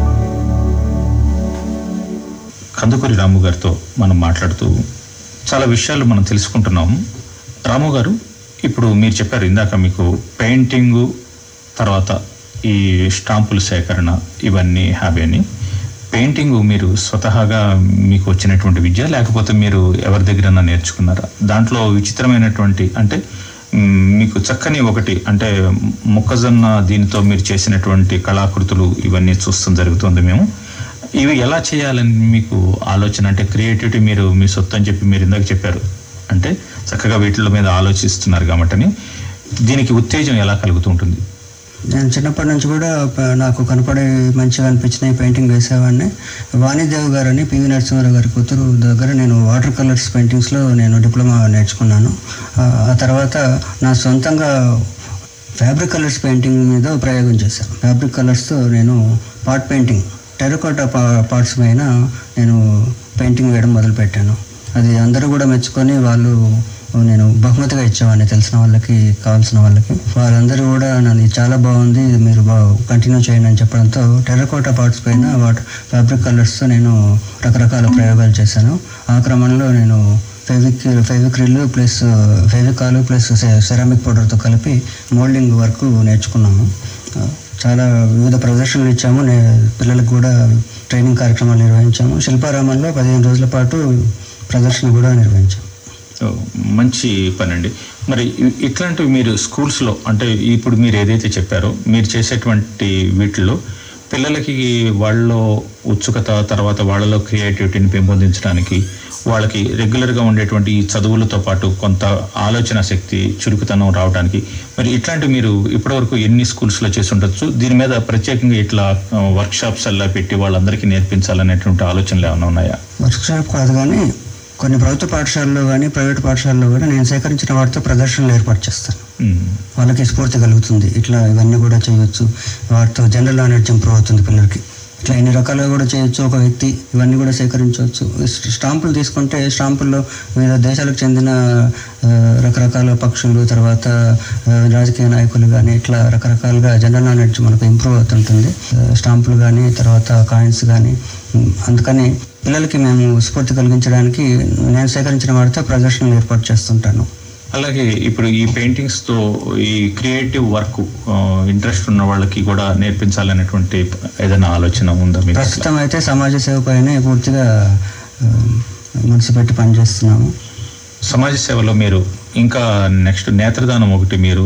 కందుకూరి రాము గారితో మనం మాట్లాడుతూ చాలా విషయాలు మనం తెలుసుకుంటున్నాము రాము గారు ఇప్పుడు మీరు చెప్పారు ఇందాక మీకు పెయింటింగు తర్వాత ఈ స్టాంపుల సేకరణ ఇవన్నీ హ్యాబీ అని పెయింటింగ్ మీరు స్వతహాగా మీకు వచ్చినటువంటి విద్య లేకపోతే మీరు ఎవరి దగ్గరన్నా నేర్చుకున్నారా దాంట్లో విచిత్రమైనటువంటి అంటే మ్, మీకు చక్కని ఒకటి అంటే మొక్కజొన్న దీనితో మీరు చేసినటువంటి కళాకృతులు ఇవన్నీ చూస్తాం జరుగుతుంది మేము ఇవి ఎలా చేయాలని మీకు ఆలోచన అంటే క్రియేటివిటీ మీరు మీ సొత్తు అని చెప్పి మీరు ఇందాక చెప్పారు అంటే చక్కగా వీటిల మీద ఆలోచిస్తున్నారు కాబట్టి దీనికి ఉత్తేజం ఎలా కలుగుతూ ఉంటుంది నేను చిన్నప్పటి నుంచి కూడా ప- నాకు కనపడే మంచిగా అనిపించిన ఈ పెయింటింగ్ వేసేవాడిని వాణిదేవ్ గారు అని పివి నరసింహారావు గారి కూతురు దగ్గర నేను వాటర్ కలర్స్ పెయింటింగ్స్లో నేను డిప్లొమా నేర్చుకున్నాను ఆ ఆ తర్వాత నా సొంతంగా ఫ్యాబ్రిక్ కలర్స్ పెయింటింగ్ మీద ప్రయోగం చేశాను ఫ్యాబ్రిక్ కలర్స్తో నేను పాట్ పెయింటింగ్ టెరకోటా పా పార్ట్స్ పైన నేను పెయింటింగ్ వేయడం మొదలుపెట్టాను అది అందరూ కూడా మెచ్చుకొని వాళ్ళు నేను బహుమతిగా ఇచ్చేవాడిని తెలిసిన వాళ్ళకి కావాల్సిన వాళ్ళకి వాళ్ళందరూ కూడా నన్ను ఇది చాలా బాగుంది ఇది మీరు బా కంటిన్యూ చేయండి అని చెప్పడంతో టెర్రకోటా పార్ట్స్ పైన వాటి ఫ్యాబ్రిక్ కలర్స్తో నేను రకరకాల ప్రయోగాలు చేశాను ఆ క్రమంలో నేను ఫెవిక్ Fevicryl plus Fevicol plus ceramic పౌడర్తో కలిపి మోల్డింగ్ వర్క్ నేర్చుకున్నాము ఆ, చాలా వివిధ ప్రదర్శనలు ఇచ్చాము నే పిల్లలకు కూడా ట్రైనింగ్ కార్యక్రమాలు నిర్వహించాము శిల్పారామంలో పదిహేను రోజుల పాటు ప్రదర్శన కూడా నిర్వహించాము ఓ, మంచి పని అండి మరి ఇ- ఇట్లాంటివి మీరు స్కూల్స్లో అంటే ఇప్పుడు మీరు ఏదైతే చెప్పారో మీరు చేసేటువంటి వీటిల్లో పిల్లలకి వాళ్ళలో ఉత్సుకత తర్వాత వాళ్ళలో క్రియేటివిటీని పెంపొందించడానికి వాళ్ళకి రెగ్యులర్గా ఉండేటువంటి ఈ చదువులతో పాటు కొంత ఆలోచన శక్తి చురుకుతనం రావడానికి మరి ఇట్లాంటివి మీరు ఇప్పటివరకు ఎన్ని స్కూల్స్లో చేసి ఉండొచ్చు దీని మీద ప్రత్యేకంగా ఇట్లా వర్క్ షాప్స్ అలా పెట్టి వాళ్ళందరికీ నేర్పించాలనేటువంటి ఆలోచనలు ఏమైనా ఉన్నాయా వర్క్షాప్ కాదు కానీ కొన్ని ప్రభుత్వ పాఠశాలలో కానీ ప్రైవేట్ పాఠశాలలో కూడా నేను సేకరించిన వాటితో ప్రదర్శనలు ఏర్పాటు చేస్తాను ఉమ్. వాళ్ళకి స్ఫూర్తి కలుగుతుంది ఇట్లా ఇవన్నీ కూడా చేయొచ్చు వాటితో జనరల్ నాలెడ్జ్ ఇంప్రూవ్ అవుతుంది పిల్లలకి ఇట్లా ఎన్ని రకాలుగా కూడా చేయొచ్చు ఒక వ్యక్తి ఇవన్నీ కూడా సేకరించవచ్చు స్- స్టాంపులు తీసుకుంటే స్టాంపుల్లో వివిధ దేశాలకు చెందిన ఆ, రకరకాల పక్షులు తర్వాత ఆ, రాజకీయ నాయకులు కానీ ఇట్లా రకరకాలుగా జనరల్ నాలెడ్జ్ మనకు ఇంప్రూవ్ అవుతుంటుంది ఆ, స్టాంపులు కానీ తర్వాత కాయిన్స్ కానీ ఉమ్, అందుకని పిల్లలకి మేము స్ఫూర్తి కలిగించడానికి నేను సేకరించిన వాటితో ప్రదర్శనలు ఏర్పాటు చేస్తుంటాను అలాగే ఇప్పుడు ఈ పెయింటింగ్స్ తో ఈ క్రియేటివ్ వర్క్ ఇంట్రెస్ట్ ఉన్న వాళ్ళకి కూడా నేర్పించాలనేటువంటి ఏదైనా ఆలోచన ఉందా మీకు అట్లా? ప్రస్తుతం అయితే సమాజ సేవ పైనే పూర్తిగా ఆ, మనసు పెట్టి పనిచేస్తున్నాము సమాజ సేవలో మీరు ఇంకా నెక్స్ట్ నేత్రదానం ఒకటి మీరు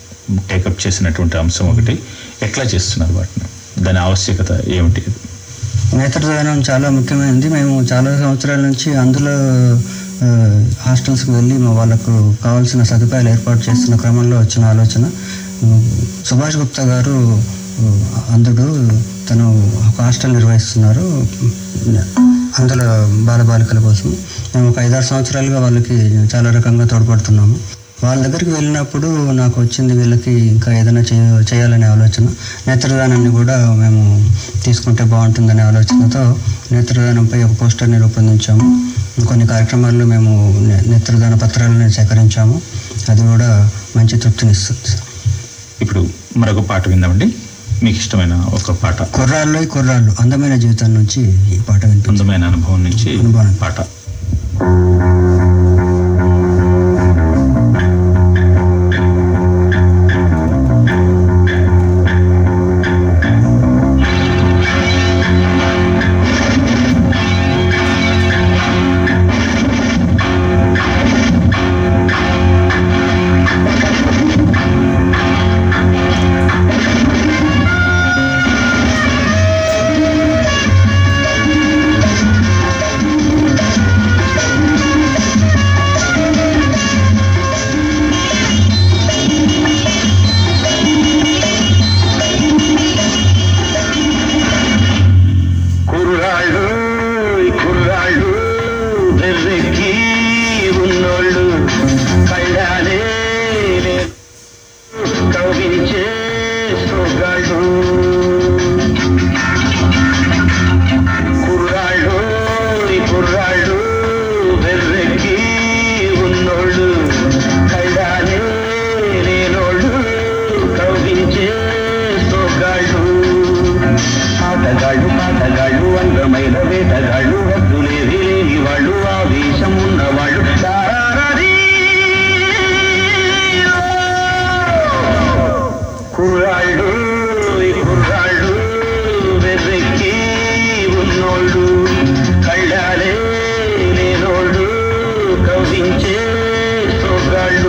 టేకప్ చేసినటువంటి అంశం ఒకటి ఎట్లా చేస్తున్నారు వాటిని దాని ఆవశ్యకత ఏమిటి నేత్రదానం చాలా ముఖ్యమైనది మేము చాలా సంవత్సరాల నుంచి అందులో ఆ, హాస్టల్స్కి వెళ్ళి మా వాళ్ళకు కావాల్సిన సదుపాయాలు ఏర్పాటు చేస్తున్న క్రమంలో వచ్చిన ఆలోచన ఉమ్, సుభాష్ గుప్తా గారు ఆ, అందుడు తను ఒక హాస్టల్ నిర్వహిస్తున్నారు అందులో బాలబాలికల కోసం మేము ఒక ఐదారు సంవత్సరాలుగా వాళ్ళకి చాలా రకంగా తోడ్పడుతున్నాము వాళ్ళ దగ్గరికి వెళ్ళినప్పుడు నాకు వచ్చింది వీళ్ళకి ఇంకా ఏదైనా చేయ చేయాలనే ఆలోచన నేత్రదానాన్ని కూడా మేము తీసుకుంటే బాగుంటుందనే ఆలోచనతో నేత్రదానంపై ఒక పోస్టర్ని రూపొందించాము కొన్ని కార్యక్రమాల్లో మేము నే- నేత్రదాన పత్రాలను సేకరించాము అది కూడా మంచి తృప్తినిస్తుంది ఇప్పుడు మరొక పాట విందామండి మీకు ఇష్టమైన ఒక పాట కుర్రాళ్ళు కుర్రాళ్ళు అందమైన జీవితం నుంచి ఈ పాట వినిపించింది అందమైన అనుభవం నుంచి అనుభవం. పాట దేశమంటే కవించే సొగళ్ళు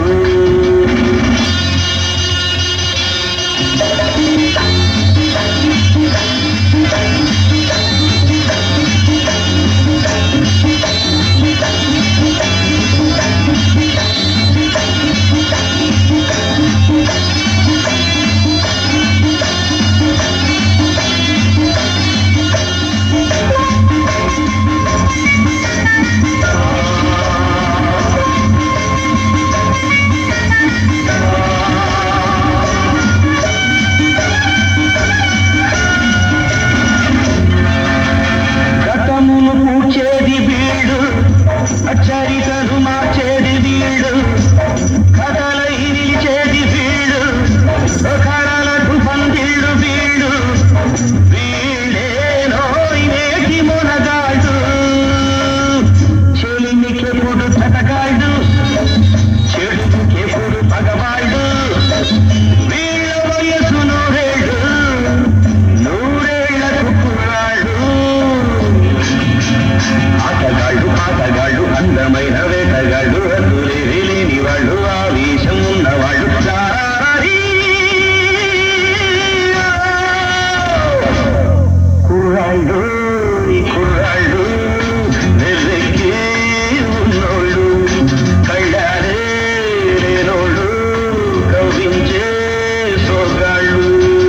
గతమును పూడ్చేది వీడు చరితను మార్చేది వీడు కథలై నిలిచేది వీడు కళలకు పందిళ్ళు వీడు వీడేనో నేటి మునగాడు చెలిమికెప్పుడు తటగాడు చెడుకెప్పుడు పగవాడు వీళ్ళ వయసు నూరేళ్ళు నూరేళ్లకు కుర్రాడు ఆటగాళ్ళు పాటగాళ్ళు అందమైన వేటగాళ్ళు హద్దులేవి లేని వాళ్ళు ఆవేశం ఉన్నవాళ్ళు చారీ. కుర్రాళ్ళు ఈ కుర్రాళ్ళు వెర్రెక్కి ఉన్నోళ్ళు కళ్ళారే లేనోళ్ళు కవ్వించే సోగాళ్ళు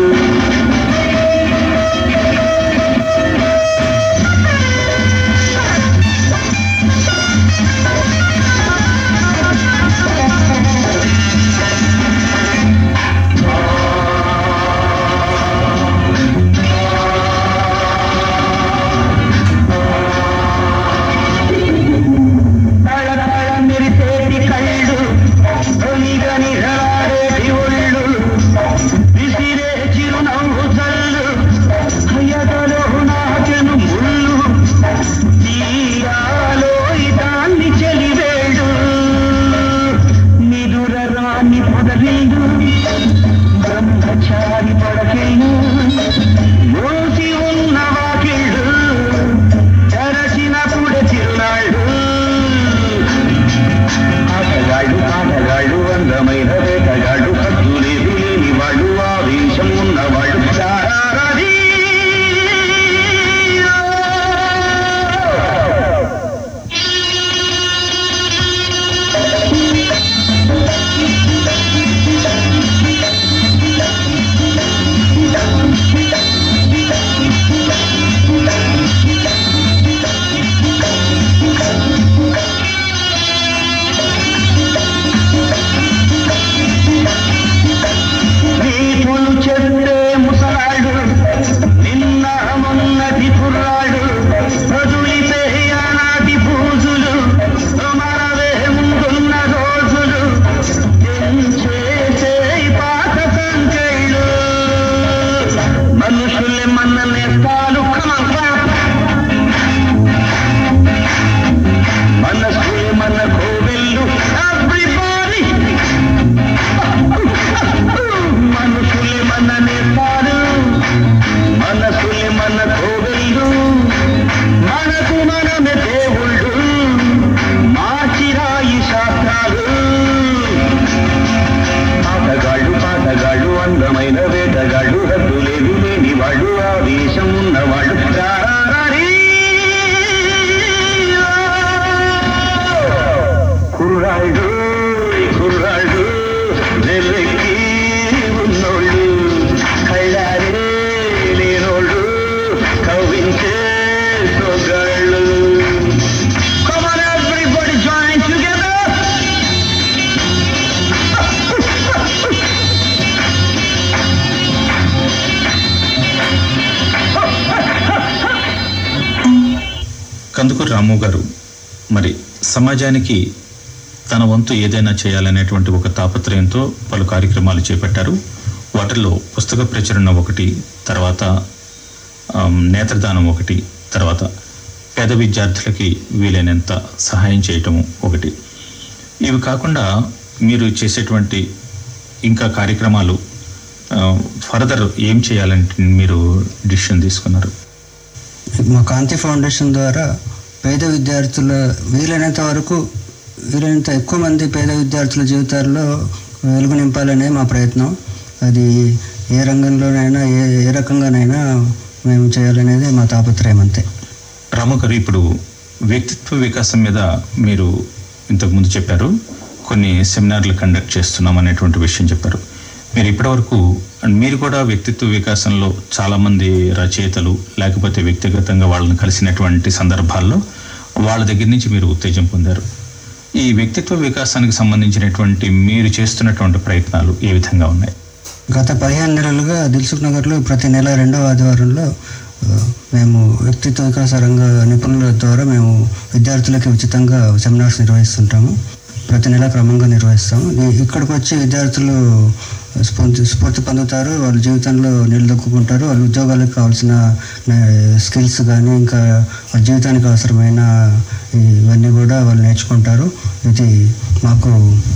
తళ తళ మెరిసేటి కళ్ళు తొలిగా నిఘలాడేటి ఒళ్ళు విసిరే చిరునవ్వు చల్లు ఎదలో నాకెను ముళ్ళు తీయాలో ఇదాన్ని చెలివేడు నిదుర రాని పొదలిడు బ్రహ్మచారి పడకెళ్ళు మూసి ఉన్న వాకిళ్ళు తెరచినప్పుడే చిరునాళ్ళు ఆటగాళ్ళు పాటగాళ్ళు అందమైన వేటగాళ్ళు హద్దులేవి లేని వాళ్ళు ఆవేశం ఉన్నవాళ్ళు చారారీ. నీతులు చెప్తే ముసలాడు నిన్న మొన్నటి కుర్రాడు వదులితే ఆనాటి పూజులు మరవే ముందున్న రోజులు చేసే పాత సంకెళ్ళు మనుషులే మన నేస్తాలు మనసులే మన కోవెళ్ళు ఎవ్రీబాడీ మనుషులే మన నేతాలు మనసులే మన కోవెళ్ళు మనకు మనమే దేవుళ్ళు మాచిరాయి శాస్త్రాలు ఆటగాళ్ళు పాటగాళ్ళు అందమైన వేటగాళ్ళు హద్దులేవి లేని వాళ్ళు ఆవేశం ఉన్నవాళ్ళు చారారీ. కుర్రాళ్ళు కుర్రాళ్ళు వెర్రెక్కి ఉన్నోళ్ళు కళ్ళారే లేనోళ్ళు కవ్వించే సొగాళ్ళు Come on everybody join together Kandukuri రాము గారు మరి సమాజానికి తన వంతు ఏదైనా చేయాలనేటువంటి ఒక తాపత్రయంతో పలు కార్యక్రమాలు చేపట్టారు వాటిల్లో పుస్తక ప్రచురణ ఒకటి తర్వాత ఆమ్, నేత్రదానం ఒకటి తర్వాత పేద విద్యార్థులకి వీలైనంత సహాయం చేయటం ఒకటి ఇవి కాకుండా మీరు చేసేటువంటి ఇంకా కార్యక్రమాలు ఫర్దర్ ఏం చేయాలంటే మీరు డిసిషన్ తీసుకున్నారు మా కాంతి ఫౌండేషన్ ద్వారా పేద విద్యార్థుల వీలైనంత వరకు వీలైనంత ఎక్కువ మంది పేద విద్యార్థుల జీవితాల్లో వెలుగు నింపాలనే మా ప్రయత్నం అది ఏ రంగంలోనైనా ఏ ఏ రకంగానైనా మేము చేయాలనేది మా తాపత్రయం అంతే రాము గారు ఇప్పుడు వ్యక్తిత్వ వికాసం మీద మీరు ఇంతకుముందు చెప్పారు కొన్ని సెమినార్లు కండక్ట్ చేస్తున్నాం అనేటువంటి విషయం చెప్పారు మీరు ఇప్పటివరకు అండ్ మీరు కూడా వ్యక్తిత్వ వికాసంలో చాలామంది రచయితలు లేకపోతే వ్యక్తిగతంగా వాళ్ళని కలిసినటువంటి సందర్భాల్లో వాళ్ళ దగ్గర నుంచి మీరు ఉత్తేజం పొందారు ఈ వ్యక్తిత్వ వికాసానికి సంబంధించినటువంటి మీరు చేస్తున్నటువంటి ప్రయత్నాలు ఏ విధంగా ఉన్నాయి గత పదిహేను నెలలుగా దిల్సుఖ్ నగర్లో ప్రతి నెల రెండవ ఆదివారంలో ఆ, మేము వ్యక్తిత్వ వికాస రంగ నిపుణుల ద్వారా మేము విద్యార్థులకి ఉచితంగా సెమినార్స్ నిర్వహిస్తుంటాము ప్రతి నెల క్రమంగా నిర్వహిస్తాము ఈ- ఇక్కడికి వచ్చి విద్యార్థులు స్ఫూర్తి స్ఫూర్తి పొందుతారు వాళ్ళ జీవితంలో నిలదొక్కుంటారు వాళ్ళ ఉద్యోగాలకు కావాల్సిన స్కిల్స్ కానీ ఇంకా వాళ్ళ జీవితానికి అవసరమైన ఇవన్నీ కూడా వాళ్ళు నేర్చుకుంటారు ఇది మాకు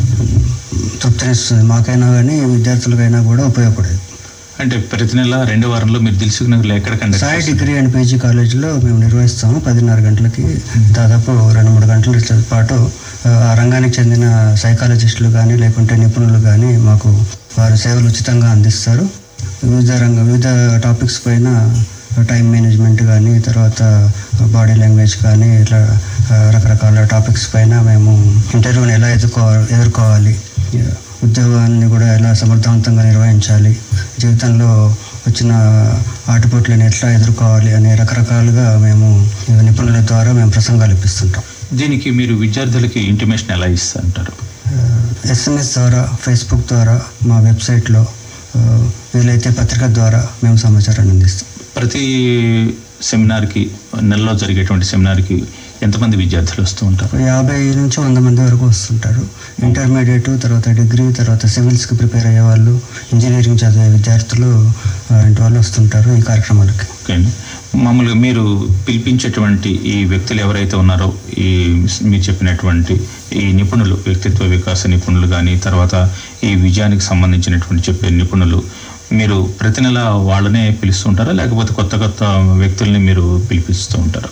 తృప్తినిస్తుంది మాకైనా కానీ విద్యార్థులకైనా కూడా ఉపయోగపడేది అంటే ప్రతి నెల రెండు వారంలో మీరు దిల్సుఖ్ నగర్లో ఎక్కడ కండక్ట్ సాయి చేస్తున్నారు? డిగ్రీ అండ్ పీజీ కాలేజీలో మేము నిర్వహిస్తాము పదిన్నర గంటలకి దాదాపు రెండు మూడు గంటల పాటు ఆ, ఆ రంగానికి చెందిన సైకాలజిస్టులు కానీ లేకుంటే నిపుణులు కానీ మాకు వారి సేవలు ఉచితంగా అందిస్తారు వివిధ రంగ వివిధ టాపిక్స్ పైన టైం మేనేజ్మెంట్ కానీ తర్వాత బాడీ లాంగ్వేజ్ కానీ ఇట్లా ఆ, రకరకాల టాపిక్స్ పైన మేము ఇంటర్వ్యూని ఎలా ఎదుర్కోవాలి ఎదుర్కోవాలి ఉద్యోగాన్ని కూడా ఎలా సమర్థవంతంగా నిర్వహించాలి జీవితంలో వచ్చిన ఆటుపోట్లను ఎట్లా ఎదుర్కోవాలి అనే రకరకాలుగా మేము నిపుణుల ద్వారా మేము ప్రసంగాలు ఇప్పిస్తుంటాం దీనికి మీరు విద్యార్థులకి ఇంటిమేషన్ ఎలా ఇస్తుంటారు ఎస్ఎంఎస్ ద్వారా ఫేస్బుక్ ద్వారా మా వెబ్సైట్లో ఆ, వీలైతే పత్రిక ద్వారా మేము సమాచారాన్ని అందిస్తాం ప్రతి సెమినార్కి నెలలో జరిగేటువంటి సెమినార్కి ఎంతమంది విద్యార్థులు వస్తూ ఉంటారు ఒక యాభై నుంచి వంద మంది వరకు వస్తుంటారు ఇంటర్మీడియట్ తర్వాత డిగ్రీ తర్వాత సివిల్స్కి ప్రిపేర్ అయ్యే వాళ్ళు ఇంజనీరింగ్ చదివే విద్యార్థులు ఇంటి వాళ్ళు వస్తుంటారు ఈ కార్యక్రమాలకి ఓకే అండి మామూలుగా మీరు పిలిపించేటువంటి ఈ వ్యక్తులు ఎవరైతే ఉన్నారో ఈ మీరు చెప్పినటువంటి ఈ నిపుణులు వ్యక్తిత్వ వికాస నిపుణులు కానీ తర్వాత ఈ విజయానికి సంబంధించినటువంటి చెప్పే నిపుణులు మీరు ప్రతి నెల వాళ్ళనే పిలుస్తుంటారా లేకపోతే కొత్త కొత్త వ్యక్తుల్ని మీరు పిలిపిస్తూ ఉంటారా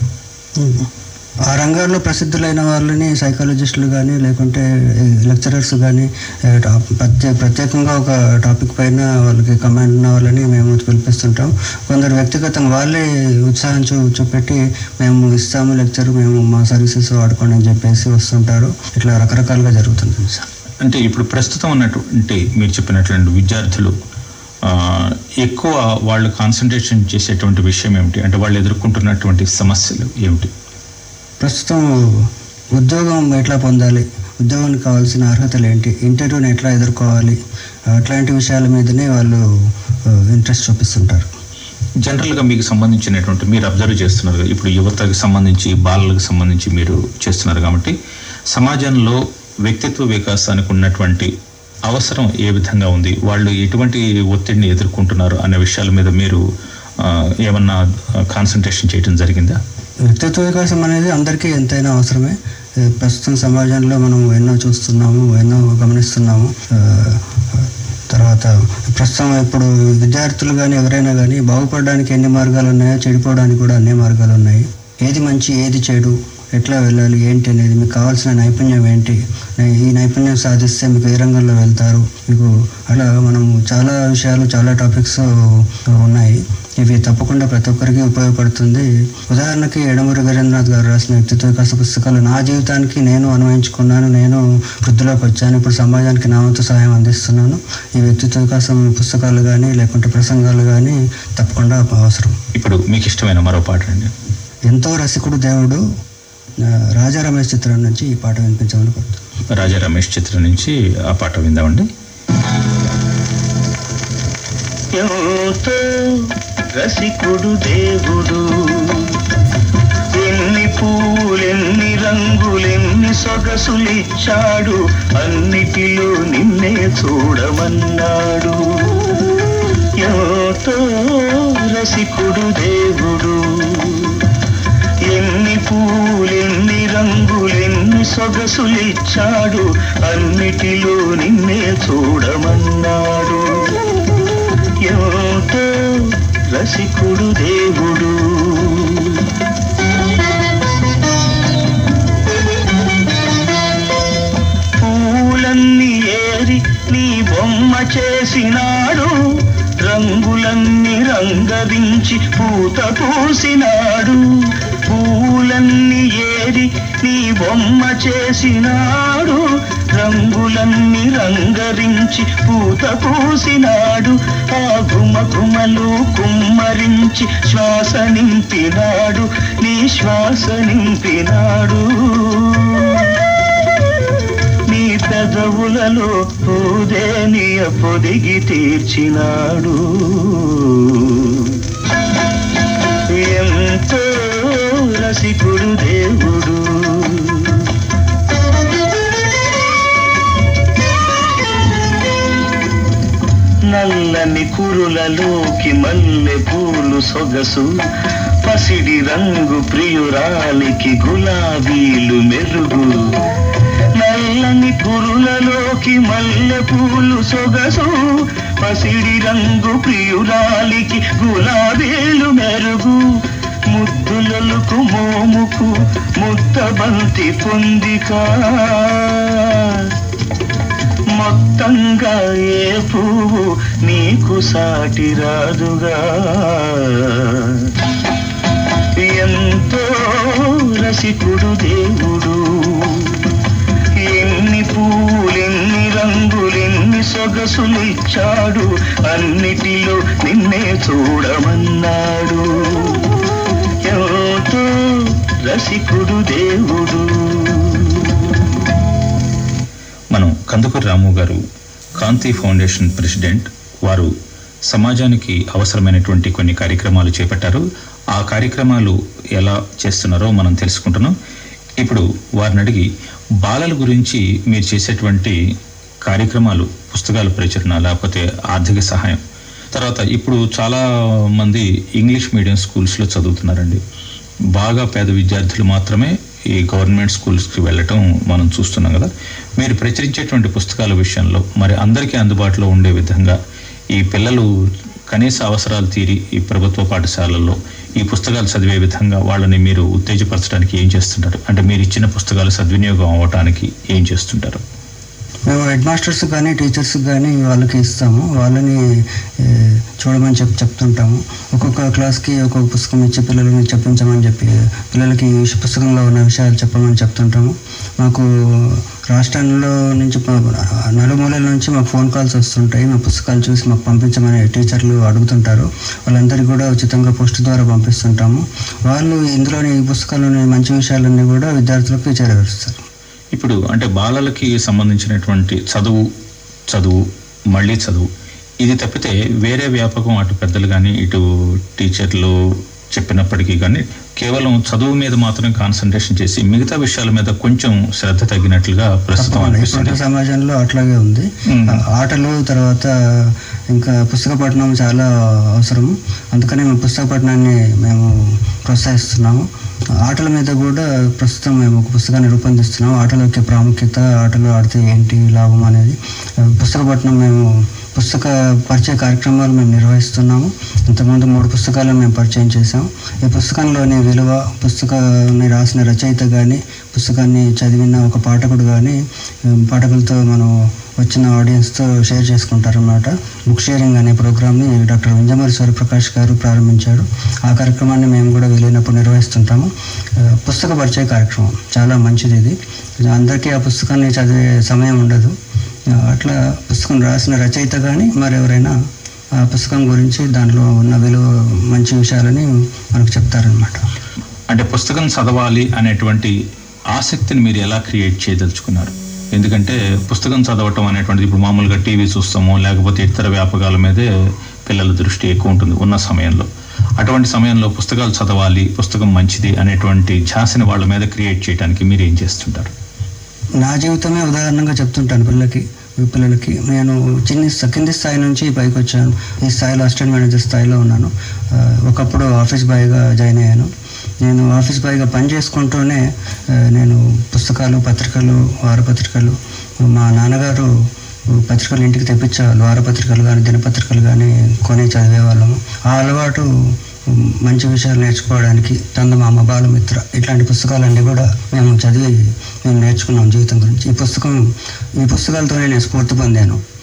ఆ రంగాల్లో ప్రసిద్ధులైన వాళ్ళని సైకాలజిస్టులు కానీ లేకుంటే లెక్చరర్స్ కానీ ప్రత్యే ప్రత్యేకంగా ఒక టాపిక్ పైన వాళ్ళకి కమాండ్ ఉన్న వాళ్ళని మేము పిలిపిస్తుంటాం కొందరు వ్యక్తిగతంగా వాళ్ళే ఉత్సాహం చూ చూపెట్టి మేము ఇస్తాము లెక్చర్ మేము మా సర్వీసెస్ వాడుకోండి అని చెప్పేసి వస్తుంటారు ఇట్లా రకరకాలుగా జరుగుతుంది సార్ అంటే ఇప్పుడు ప్రస్తుతం ఉన్నటువంటి మీరు చెప్పినటువంటి విద్యార్థులు ఆ, ఎక్కువ వాళ్ళు కాన్సన్ట్రేషన్ చేసేటువంటి విషయం ఏమిటి అంటే వాళ్ళు ఎదుర్కొంటున్నటువంటి సమస్యలు ఏమిటి ప్రస్తుతం ఉద్యోగం ఎట్లా పొందాలి ఉద్యోగానికి కావాల్సిన అర్హతలు ఏంటి ఇంటర్వ్యూని ఎట్లా ఎదుర్కోవాలి అట్లాంటి విషయాల మీదనే వాళ్ళు ఇంట్రెస్ట్ చూపిస్తుంటారు జనరల్గా మీకు సంబంధించినటువంటి మీరు అబ్జర్వ్ చేస్తున్నారు కదా, ఇప్పుడు యువతకి సంబంధించి బాలలకు సంబంధించి మీరు చేస్తున్నారు కాబట్టి సమాజంలో వ్యక్తిత్వ వికాసానికి ఉన్నటువంటి అవసరం ఏ విధంగా ఉంది వాళ్ళు ఎటువంటి ఒత్తిడిని ఎదుర్కొంటున్నారు అనే విషయాల మీద మీరు ఆ, ఏమన్నా కాన్సన్ట్రేషన్ చేయడం జరిగిందా వ్యక్తిత్వ వికాసం అనేది అందరికీ ఎంతైనా అవసరమే ఏ, ప్రస్తుతం సమాజంలో మనం ఎన్నో చూస్తున్నాము ఎన్నో గమనిస్తున్నాము ఆ, తర్వాత ప్రస్తుతం ఇప్పుడు విద్యార్థులు కానీ ఎవరైనా కానీ బాగుపడడానికి ఎన్ని మార్గాలు ఉన్నాయో చెడిపోవడానికి కూడా అన్ని మార్గాలు ఉన్నాయి ఏది మంచి ఏది చెడు ఎట్లా వెళ్ళాలి ఏంటి అనేది మీకు కావాల్సిన నైపుణ్యం ఏంటి నై- ఈ నైపుణ్యం సాధిస్తే మీకు ఏ రంగంలో వెళ్తారు మీకు అలా మనం చాలా విషయాలు చాలా టాపిక్స్ ఉన్నాయి ఇవి తప్పకుండా ప్రతి ఒక్కరికి ఉపయోగపడుతుంది ఉదాహరణకి ఎడమూరి వీరేంద్రనాథ్ గారు రాసిన వ్యక్తిత్వ వికాస పుస్తకాలు నా జీవితానికి నేను అన్వయించుకున్నాను నేను వృద్ధిలోకి వచ్చాను ఇప్పుడు సమాజానికి నా వంతు సహాయం అందిస్తున్నాను ఈ వ్యక్తిత్వ వికాసం పుస్తకాలు కానీ లేకుంటే ప్రసంగాలు కానీ తప్పకుండా అవసరం ఇప్పుడు మీకు ఇష్టమైన మరో పాట అండి ఎంతో రసికుడు దేవుడు ఆ, రాజా రమేష్ చిత్రం నుంచి ఈ పాట వినిపించమని కోరుతున్నాను రాజా రమేష్ చిత్రం నుంచి ఆ పాట విందామండి ఎంతో రసికుడు దేవుడు ఎన్ని పూలెన్ని రంగులెన్ని సొగసులిచ్చాడు అన్నిటిలో నిన్నే చూడమన్నాడు ఎంతో రసికుడు దేవుడు ఎన్ని పూలెన్ని రంగులెన్ని సొగసులిచ్చాడు అన్నిటిలో నిన్నే చూడమన్నాడు ఎంతో రసికుడు దేవుడు చేసినాడు రంగులన్నీ రంగరించి పూత పూసినాడు పూలన్నీ ఏరి నీ బొమ్మ చేసినాడు రంగులన్నీ రంగరించి పూత పూసినాడు ఆ గుమ గుమలు కుమ్మరించి శ్వాస నింపినాడు నీ శ్వాస నింపినాడు నీ పెదవులలో పూదేనియ పొదిగి తీర్చినాడు ఎంతో రసికుడు దేవుడు నల్లని కురులలోకి మల్లె పూలు సొగసు పసిడి రంగు ప్రియురాలికి గులాబీలు మెరుగు నల్లని కురులలోకి మల్లె పూలు సొగసు పసిడి రంగు ప్రియురాలికి గులాబీలు మెరుగు ముద్దులకు మోముకు ముద్ద బంతి పొందికా మొత్తంగా ఏ పువ్వు నీకు సాటి రాదుగా ఎంతో రసికుడు దేవుడు ఎన్ని పూలెన్ని రంగులెన్ని సొగసులు ఇచ్చాడు అన్నిటిలో నిన్నే చూడమన్నాడు ఎంతో రసికుడు దేవుడు మనం కందుకూరి రాము గారు కాంతి ఫౌండేషన్ ప్రెసిడెంట్ వారు సమాజానికి అవసరమైనటువంటి కొన్ని కార్యక్రమాలు చేపట్టారు ఆ కార్యక్రమాలు ఎలా చేస్తున్నారో మనం తెలుసుకుంటున్నాం ఇప్పుడు వారిని అడిగి బాలల గురించి మీరు చేసేటువంటి కార్యక్రమాలు పుస్తకాల ప్రచురణ లేకపోతే ఆర్థిక సహాయం తర్వాత ఇప్పుడు చాలా మంది ఇంగ్లీష్ మీడియం స్కూల్స్లో చదువుతున్నారండి బాగా పేద విద్యార్థులు మాత్రమే ఈ గవర్నమెంట్ స్కూల్స్కి వెళ్ళటం మనం చూస్తున్నాం కదా మీరు ప్రచురించేటువంటి పుస్తకాల విషయంలో మరి అందరికీ అందుబాటులో ఉండే విధంగా ఈ పిల్లలు కనీస అవసరాలు తీరి ఈ ప్రభుత్వ పాఠశాలల్లో ఈ పుస్తకాలు చదివే విధంగా వాళ్ళని మీరు ఉత్తేజపరచడానికి ఏం చేస్తుంటారు అంటే మీరు ఇచ్చిన పుస్తకాలు సద్వినియోగం అవ్వటానికి ఏం చేస్తుంటారు మేము హెడ్ మాస్టర్స్ కానీ టీచర్స్ కానీ వాళ్ళకి ఇస్తాము వాళ్ళని ఏ, చూడమని చెప్పి చెప్తుంటాము ఒక్కొక్క క్లాస్కి ఒక్కొక్క పుస్తకం ఇచ్చి పిల్లలకి చెప్పించమని చెప్పి పిల్లలకి ఈ పుస్తకంలో ఉన్న విషయాలు చెప్పమని చెప్తుంటాము మాకు రాష్ట్రంలో నుంచి ప- నలుమూలల నుంచి మాకు ఫోన్ కాల్స్ వస్తుంటాయి మా పుస్తకాలు చూసి మాకు పంపించమని టీచర్లు అడుగుతుంటారు వాళ్ళందరికీ కూడా ఉచితంగా పోస్ట్ ద్వారా పంపిస్తుంటాము వాళ్ళు ఇందులోని ఈ పుస్తకాల్లోని మంచి విషయాలన్నీ కూడా విద్యార్థులకు చేరవేరుస్తారు ఇప్పుడు అంటే బాలలకి సంబంధించినటువంటి చదువు చదువు మళ్ళీ చదువు ఇది తప్పితే వేరే వ్యాపకం అటు పెద్దలు కానీ ఇటు టీచర్లు చెప్పినప్పటికీ కానీ కేవలం చదువు మీద మాత్రం కాన్సన్ట్రేషన్ చేసి మిగతా విషయాల మీద కొంచెం శ్రద్ధ తగ్గినట్లుగా ప్రస్తుతం తప్పకుండా. అనిపిస్తుంది ఇప్పటి సమాజంలో అట్లాగే ఉంది మ్మ్. ఆ, ఆటలు తర్వాత ఇంకా పుస్తక పఠనం చాలా అవసరం అందుకనే మేము పుస్తక పఠనాన్ని మేము ప్రోత్సహిస్తున్నాము ఆటల మీద కూడా ప్రస్తుతం మేము ఒక పుస్తకాన్ని రూపొందిస్తున్నాము ఆటల యొక్క ప్రాముఖ్యత ఆటలు ఆడితే ఏంటి లాభం అనేది ఆ, పుస్తక పఠనం మేము పుస్తక పరిచయ కార్యక్రమాలు మేము నిర్వహిస్తున్నాము ఇంతకుముందు మూడు పుస్తకాలను మేము పరిచయం చేసాం ఈ పుస్తకంలోని విలువ పుస్తకాన్ని రాసిన రచయిత కానీ పుస్తకాన్ని చదివిన ఒక పాఠకుడు కానీ ఉమ్, పాఠకులతో మనం వచ్చిన ఆడియన్స్తో షేర్ చేసుకుంటారన్నమాట బుక్ షేరింగ్ అనే ప్రోగ్రామ్ని డాక్టర్ వింజమూరి సూర్యప్రకాష్ గారు ప్రారంభించారు ఆ కార్యక్రమాన్ని మేము కూడా వీలైనప్పుడు నిర్వహిస్తుంటాము ఆ, పుస్తక పరిచయ కార్యక్రమం చాలా మంచిది ఇది అందరికీ ఆ పుస్తకాన్ని చదివే సమయం ఉండదు ఆ, అట్లా పుస్తకం రాసిన రచయిత కానీ మరెవరైనా ఆ పుస్తకం గురించి దాంట్లో ఉన్న విలువ మంచి విషయాలని మనకు చెప్తారనమాట అంటే పుస్తకం చదవాలి అనేటువంటి ఆసక్తిని మీరు ఎలా క్రియేట్ చేయదలుచుకున్నారు ఎందుకంటే పుస్తకం చదవటం అనేటువంటిది ఇప్పుడు మామూలుగా టీవీ చూస్తామో లేకపోతే ఇతర వ్యాపకాల మీదే పిల్లల దృష్టి ఎక్కువ ఉంటుంది ఉన్న సమయంలో అటువంటి సమయంలో పుస్తకాలు చదవాలి పుస్తకం మంచిది అనేటువంటి ఝాసని వాళ్ళ మీద క్రియేట్ చేయడానికి మీరు ఏం చేస్తుంటారు నా జీవితమే ఉదాహరణగా చెప్తుంటాను పిల్లలకి ఈ పిల్లలకి నేను చిన్న స్థ- కింది స్థాయి నుంచి పైకి వచ్చాను ఈ స్థాయిలో అసిస్టెంట్ మేనేజర్ స్థాయిలో ఉన్నాను ఆ, ఒకప్పుడు ఆఫీస్ బాయ్గా జాయిన్ అయ్యాను నేను ఆఫీస్ బాయ్గా పని చేసుకుంటూనే ఆ, నేను పుస్తకాలు పత్రికలు వారపత్రికలు మా నాన్నగారు పత్రికలు ఇంటికి తెప్పించేవాళ్ళు వారపత్రికలు కానీ దినపత్రికలు కానీ కొని చదివేవాళ్ళము ఆ అలవాటు ఉమ్, మంచి విషయాలు నేర్చుకోవడానికి చందమామ బాలమిత్ర ఇట్లాంటి పుస్తకాలన్నీ కూడా మేము చదివి మేము నేర్చుకున్నాం జీవితం గురించి ఈ పుస్తకం ఈ పుస్తకాలతోనే నేను స్ఫూర్తి పొందాను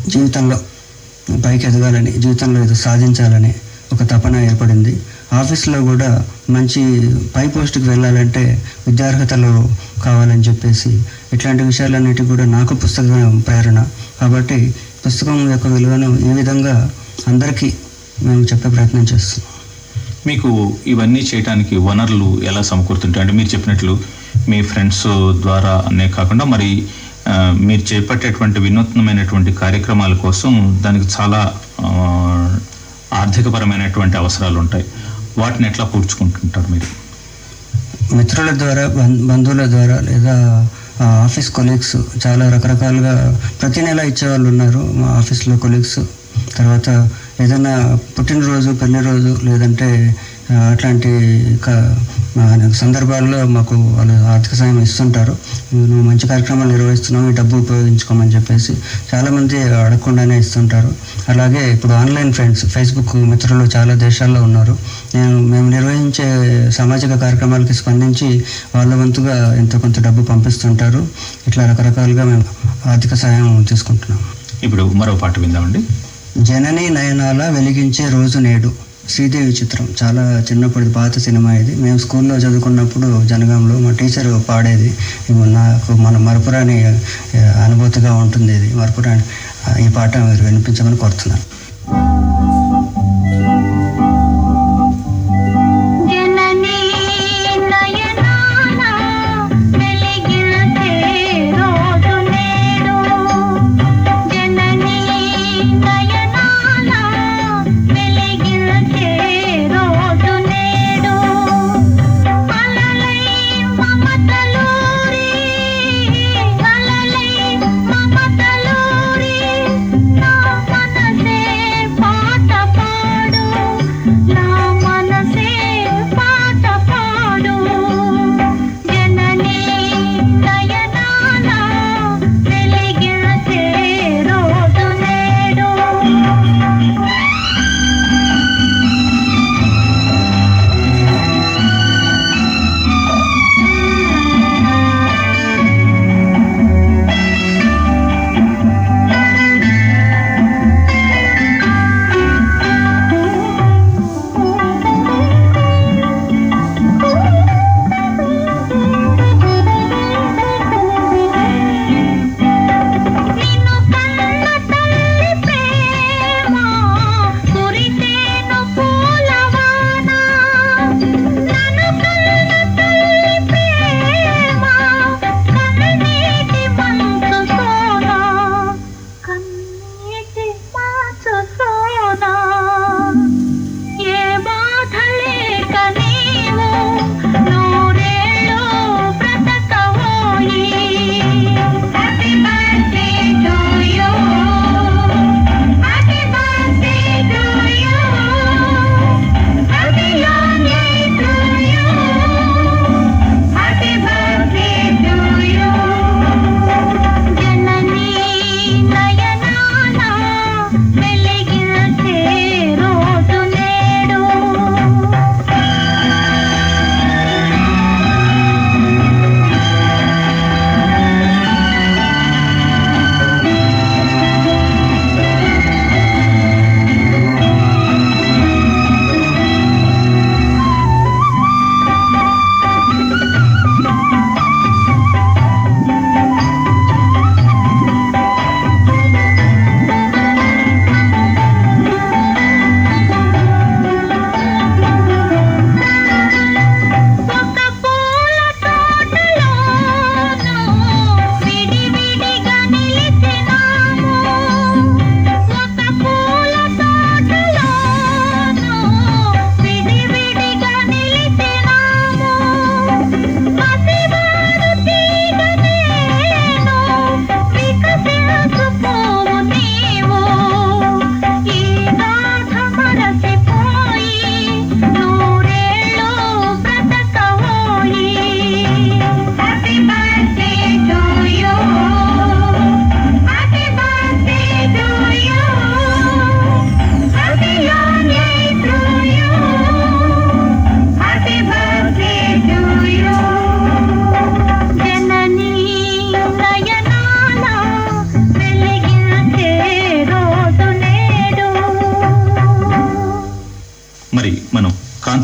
జీవితంలో పైకి ఎదగాలని జీవితంలో ఏదో సాధించాలని ఒక తపన ఏర్పడింది ఆఫీస్లో కూడా మంచి పై పోస్టుకి వెళ్ళాలంటే విద్యార్హతలు కావాలని చెప్పేసి ఇట్లాంటి విషయాలన్నిటి కూడా నాకు పుస్తకం ప్రేరణ కాబట్టి పుస్తకం యొక్క విలువను ఈ విధంగా అందరికీ మేము చెప్పే ప్రయత్నం చేస్తున్నాం మీకు ఇవన్నీ చేయడానికి వనరులు ఎలా సమకూరుతుంటాయి అంటే మీరు చెప్పినట్లు మీ ఫ్రెండ్స్ ద్వారా అనే కాకుండా మరి ఆ, మీరు చేపట్టేటువంటి వినూత్నమైనటువంటి కార్యక్రమాల కోసం దానికి చాలా ఆ, ఆర్థికపరమైనటువంటి అవసరాలు ఉంటాయి వాటిని ఎట్లా పూడ్చుకుంటుంటారు మీరు మిత్రుల ద్వారా బం- బంధువుల ద్వారా లేదా ఆ, ఆఫీస్ కొలీగ్స్ చాలా రకరకాలుగా ప్రతి నెల ఇచ్చేవాళ్ళు ఉన్నారు మా ఆఫీస్లో కొలీగ్స్ తర్వాత ఏదైనా పుట్టినరోజు పెళ్లిరోజు లేదంటే ఆ, అట్లాంటి క- ఆ, సందర్భాల్లో మాకు వాళ్ళు ఆర్థిక సాయం ఇస్తుంటారు నువ్వు మంచి కార్యక్రమాలు నిర్వహిస్తున్నావు ఈ డబ్బు ఉపయోగించుకోమని చెప్పేసి చాలామంది అడగకుండానే ఇస్తుంటారు అలాగే ఇప్పుడు ఆన్లైన్ ఫ్రెండ్స్ ఫేస్బుక్ మిత్రులు చాలా దేశాల్లో ఉన్నారు నేను మేము నిర్వహించే సామాజిక కార్యక్రమాలకి స్పందించి వాళ్ళ వంతుగా ఎంతో కొంత డబ్బు పంపిస్తుంటారు ఇట్లా రకరకాలుగా మేము ఆర్థిక సహాయం తీసుకుంటున్నాం ఇప్పుడు మరో పాట విందామండి జనని నయనాల వెలిగించే రోజు నేడు శ్రీదేవి చిత్రం చాలా చిన్నప్పుడు పాత సినిమా ఇది మేము స్కూల్లో చదువుకున్నప్పుడు జనగాంలో మా టీచర్ పాడేది ఇది నాకు మన మరపురాని ఆ, అనుభూతిగా ఉంటుంది ఇది మరపురాని ఆ, ఈ పాట మీరు వినిపించమని కోరుతున్నాను జననీ నయనాల వెలిగించే రోజు నేడు జననీ నయనాల వెలిగించే రోజు నేడు అలలై మమతలూరి అలలై మమతలూరి నా మనసే పాట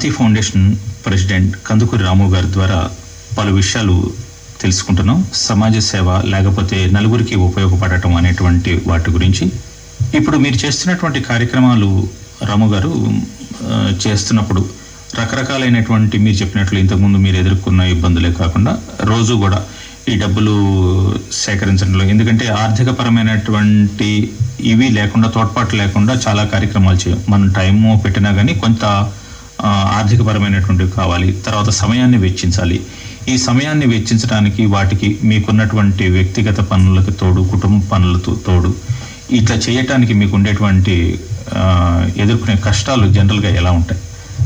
క్రాంతి ఫౌండేషన్ ప్రెసిడెంట్ కందుకూరి రాము గారి ద్వారా పలు విషయాలు తెలుసుకుంటున్నాం సమాజ సేవ లేకపోతే నలుగురికి ఉపయోగపడటం అనేటువంటి వాటి గురించి ఇప్పుడు మీరు చేస్తున్నటువంటి కార్యక్రమాలు రాము గారు ఆ, చేస్తున్నప్పుడు రకరకాలైనటువంటి మీరు చెప్పినట్లు ఇంతకుముందు మీరు ఎదుర్కొన్న ఇబ్బందులే కాకుండా రోజు కూడా ఈ డబ్బులు సేకరించడంలో ఎందుకంటే ఆర్థికపరమైనటువంటి ఇవి లేకుండా తోడ్పాటు లేకుండా చాలా కార్యక్రమాలు చేయం మనం టైము పెట్టినా కానీ కొంత ఆ, ఆర్థికపరమైనటువంటివి కావాలి తర్వాత సమయాన్ని వెచ్చించాలి ఈ సమయాన్ని వెచ్చించడానికి వాటికి మీకున్నటువంటి వ్యక్తిగత పనులకు తోడు కుటుంబ పనులతో తోడు ఇట్లా చేయటానికి మీకు ఉండేటువంటి ఆ, ఎదుర్కొనే కష్టాలు జనరల్గా ఎలా ఉంటాయి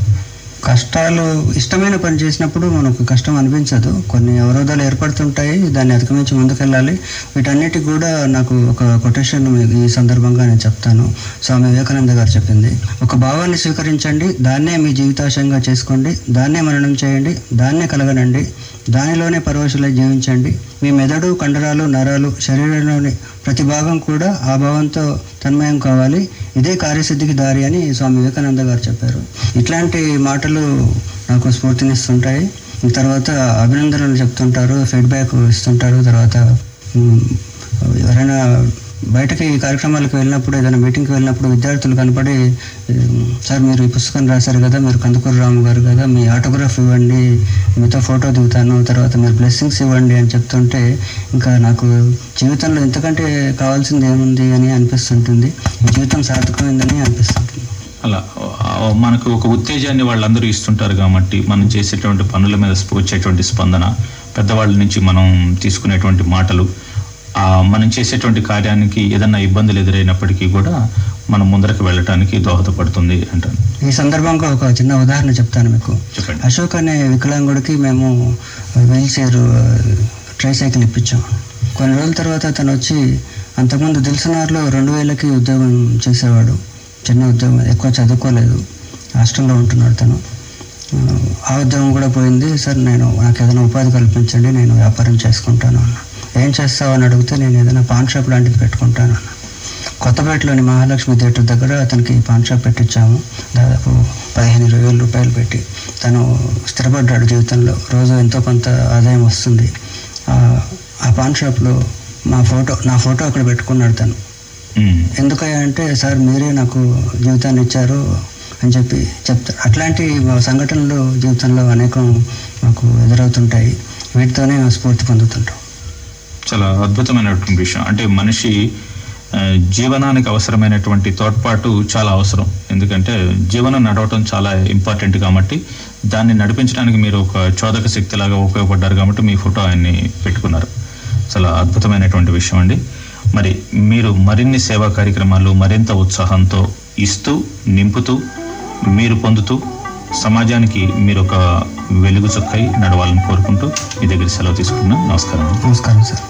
కష్టాలు ఇష్టమైన పని చేసినప్పుడు మనకు కష్టం అనిపించదు కొన్ని అవరోధాలు ఏర్పడుతుంటాయి దాన్ని అధిగమించి ముందుకెళ్ళాలి వీటన్నిటికి కూడా నాకు ఒక కొటేషన్ ఈ సందర్భంగా నేను చెప్తాను స్వామి వివేకానంద గారు చెప్పింది ఒక భావాన్ని స్వీకరించండి దాన్నే మీ జీవితాశయంగా చేసుకోండి దాన్నే మరణం చేయండి దాన్నే కలగనండి దానిలోనే పరవశులై జీవించండి మీ మెదడు కండరాలు నరాలు శరీరంలోని ప్రతి భాగం కూడా ఆ భావంతో తన్మయం కావాలి ఇదే కార్యసిద్ధికి దారి అని స్వామి వివేకానంద గారు చెప్పారు ఇట్లాంటి మాటలు నాకు స్ఫూర్తినిస్తుంటాయి తర్వాత అభినందనలు చెప్తుంటారు ఫీడ్బ్యాక్ ఇస్తుంటారు తర్వాత మ్, ఎవరైనా బయటకి ఈ కార్యక్రమాలకు వెళ్ళినప్పుడు ఏదైనా మీటింగ్కి వెళ్ళినప్పుడు విద్యార్థులు కనపడి "ఉమ్, సార్ మీరు ఈ పుస్తకం రాశారు కదా మీరు కందుకూరు రాము గారు కదా మీ ఆటోగ్రాఫ్ ఇవ్వండి మీతో ఫోటో దిగుతాను తర్వాత మీరు బ్లెస్సింగ్స్ ఇవ్వండి అని చెప్తుంటే ఇంకా నాకు జీవితంలో ఇంతకంటే కావాల్సింది ఏముంది అని అనిపిస్తుంటుంది ఈ జీవితం సార్థకమైందని అనిపిస్తుంటుంది అలా ఆ, మనకు ఒక ఉత్తేజాన్ని వాళ్ళందరూ ఇస్తుంటారు కాబట్టి మనం చేసేటువంటి పనుల మీద స్ప- వచ్చేటువంటి స్పందన పెద్దవాళ్ళ నుంచి మనం తీసుకునేటువంటి మాటలు ఆ, మనం చేసేటువంటి కార్యానికి ఏదన్నా ఇబ్బందులు ఎదురైనప్పటికీ కూడా మనం ముందరకు వెళ్ళటానికి దోహదపడుతుంది అంటాను ఈ సందర్భంగా ఒక చిన్న ఉదాహరణ చెప్తాను మీకు చెప్పండి అశోక్ అనే వికలాంగుడికి మేము వీల్ చైర్ ట్రైసైకిల్ ఇప్పించాం కొన్ని రోజుల తర్వాత తను వచ్చి అంతకుముందు దిల్సునార్లో రెండు వేలకి ఉద్యోగం చేసేవాడు చిన్న ఉద్యోగం ఎక్కువ చదువుకోలేదు హాస్టల్లో ఉంటున్నాడు తను ఆ, ఆ ఉద్యోగం కూడా పోయింది సార్ నేను నాకు ఏదైనా ఉపాధి కల్పించండి నేను వ్యాపారం చేసుకుంటాను అన్న ఏం చేస్తావు అని అడిగితే నేను ఏదైనా పాన్ షాప్ లాంటిది పెట్టుకుంటాను అన్న కొత్తపేటలోని మహాలక్ష్మి థియేటర్ దగ్గర అతనికి పాన్ షాప్ పెట్టించాము దాదాపు పదిహేను ఇరవై వేల రూపాయలు పెట్టి తను స్థిరపడ్డాడు జీవితంలో రోజు ఎంతో కొంత ఆదాయం వస్తుంది ఆ, ఆ పాన్ షాప్లో మా ఫోటో నా ఫోటో అక్కడ పెట్టుకున్నాడు తను ఉమ్. ఎందుకయ్యా అంటే సార్ మీరే నాకు జీవితాన్ని ఇచ్చారు అని చెప్పి చెప్తారు అట్లాంటి సంఘటనలు జీవితంలో అనేకం మాకు ఎదురవుతుంటాయి వీటితోనే మేము స్ఫూర్తి పొందుతుంటాం చాలా అద్భుతమైనటువంటి విషయం అంటే మనిషి ఆ, జీవనానికి అవసరమైనటువంటి తోడ్పాటు చాలా అవసరం ఎందుకంటే జీవనం నడవటం చాలా ఇంపార్టెంట్ కాబట్టి దాన్ని నడిపించడానికి మీరు ఒక చోదక శక్తిలాగా ఉపయోగపడ్డారు కాబట్టి మీ ఫోటో ఆయన్ని పెట్టుకున్నారు చాలా అద్భుతమైనటువంటి విషయం అండి మరి మీరు మరిన్ని సేవా కార్యక్రమాలు మరింత ఉత్సాహంతో ఇస్తూ నింపుతూ మీరు పొందుతూ సమాజానికి మీరు ఒక వెలుగు చుక్కై నడవాలని కోరుకుంటూ మీ దగ్గర సెలవు తీసుకున్నాం నమస్కారం నమస్కారం సార్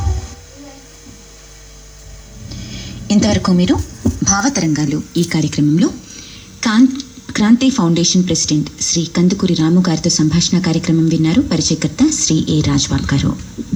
ఇంతవరకు మీరు భావతరంగాలు ఈ కార్యక్రమంలో కాన్ క్రాంతి ఫౌండేషన్ ప్రెసిడెంట్ శ్రీ కందుకూరి రాము గారితో సంభాషణ కార్యక్రమం విన్నారు పరిచయకర్త శ్రీ ఏ రాజ్వాల్ గారు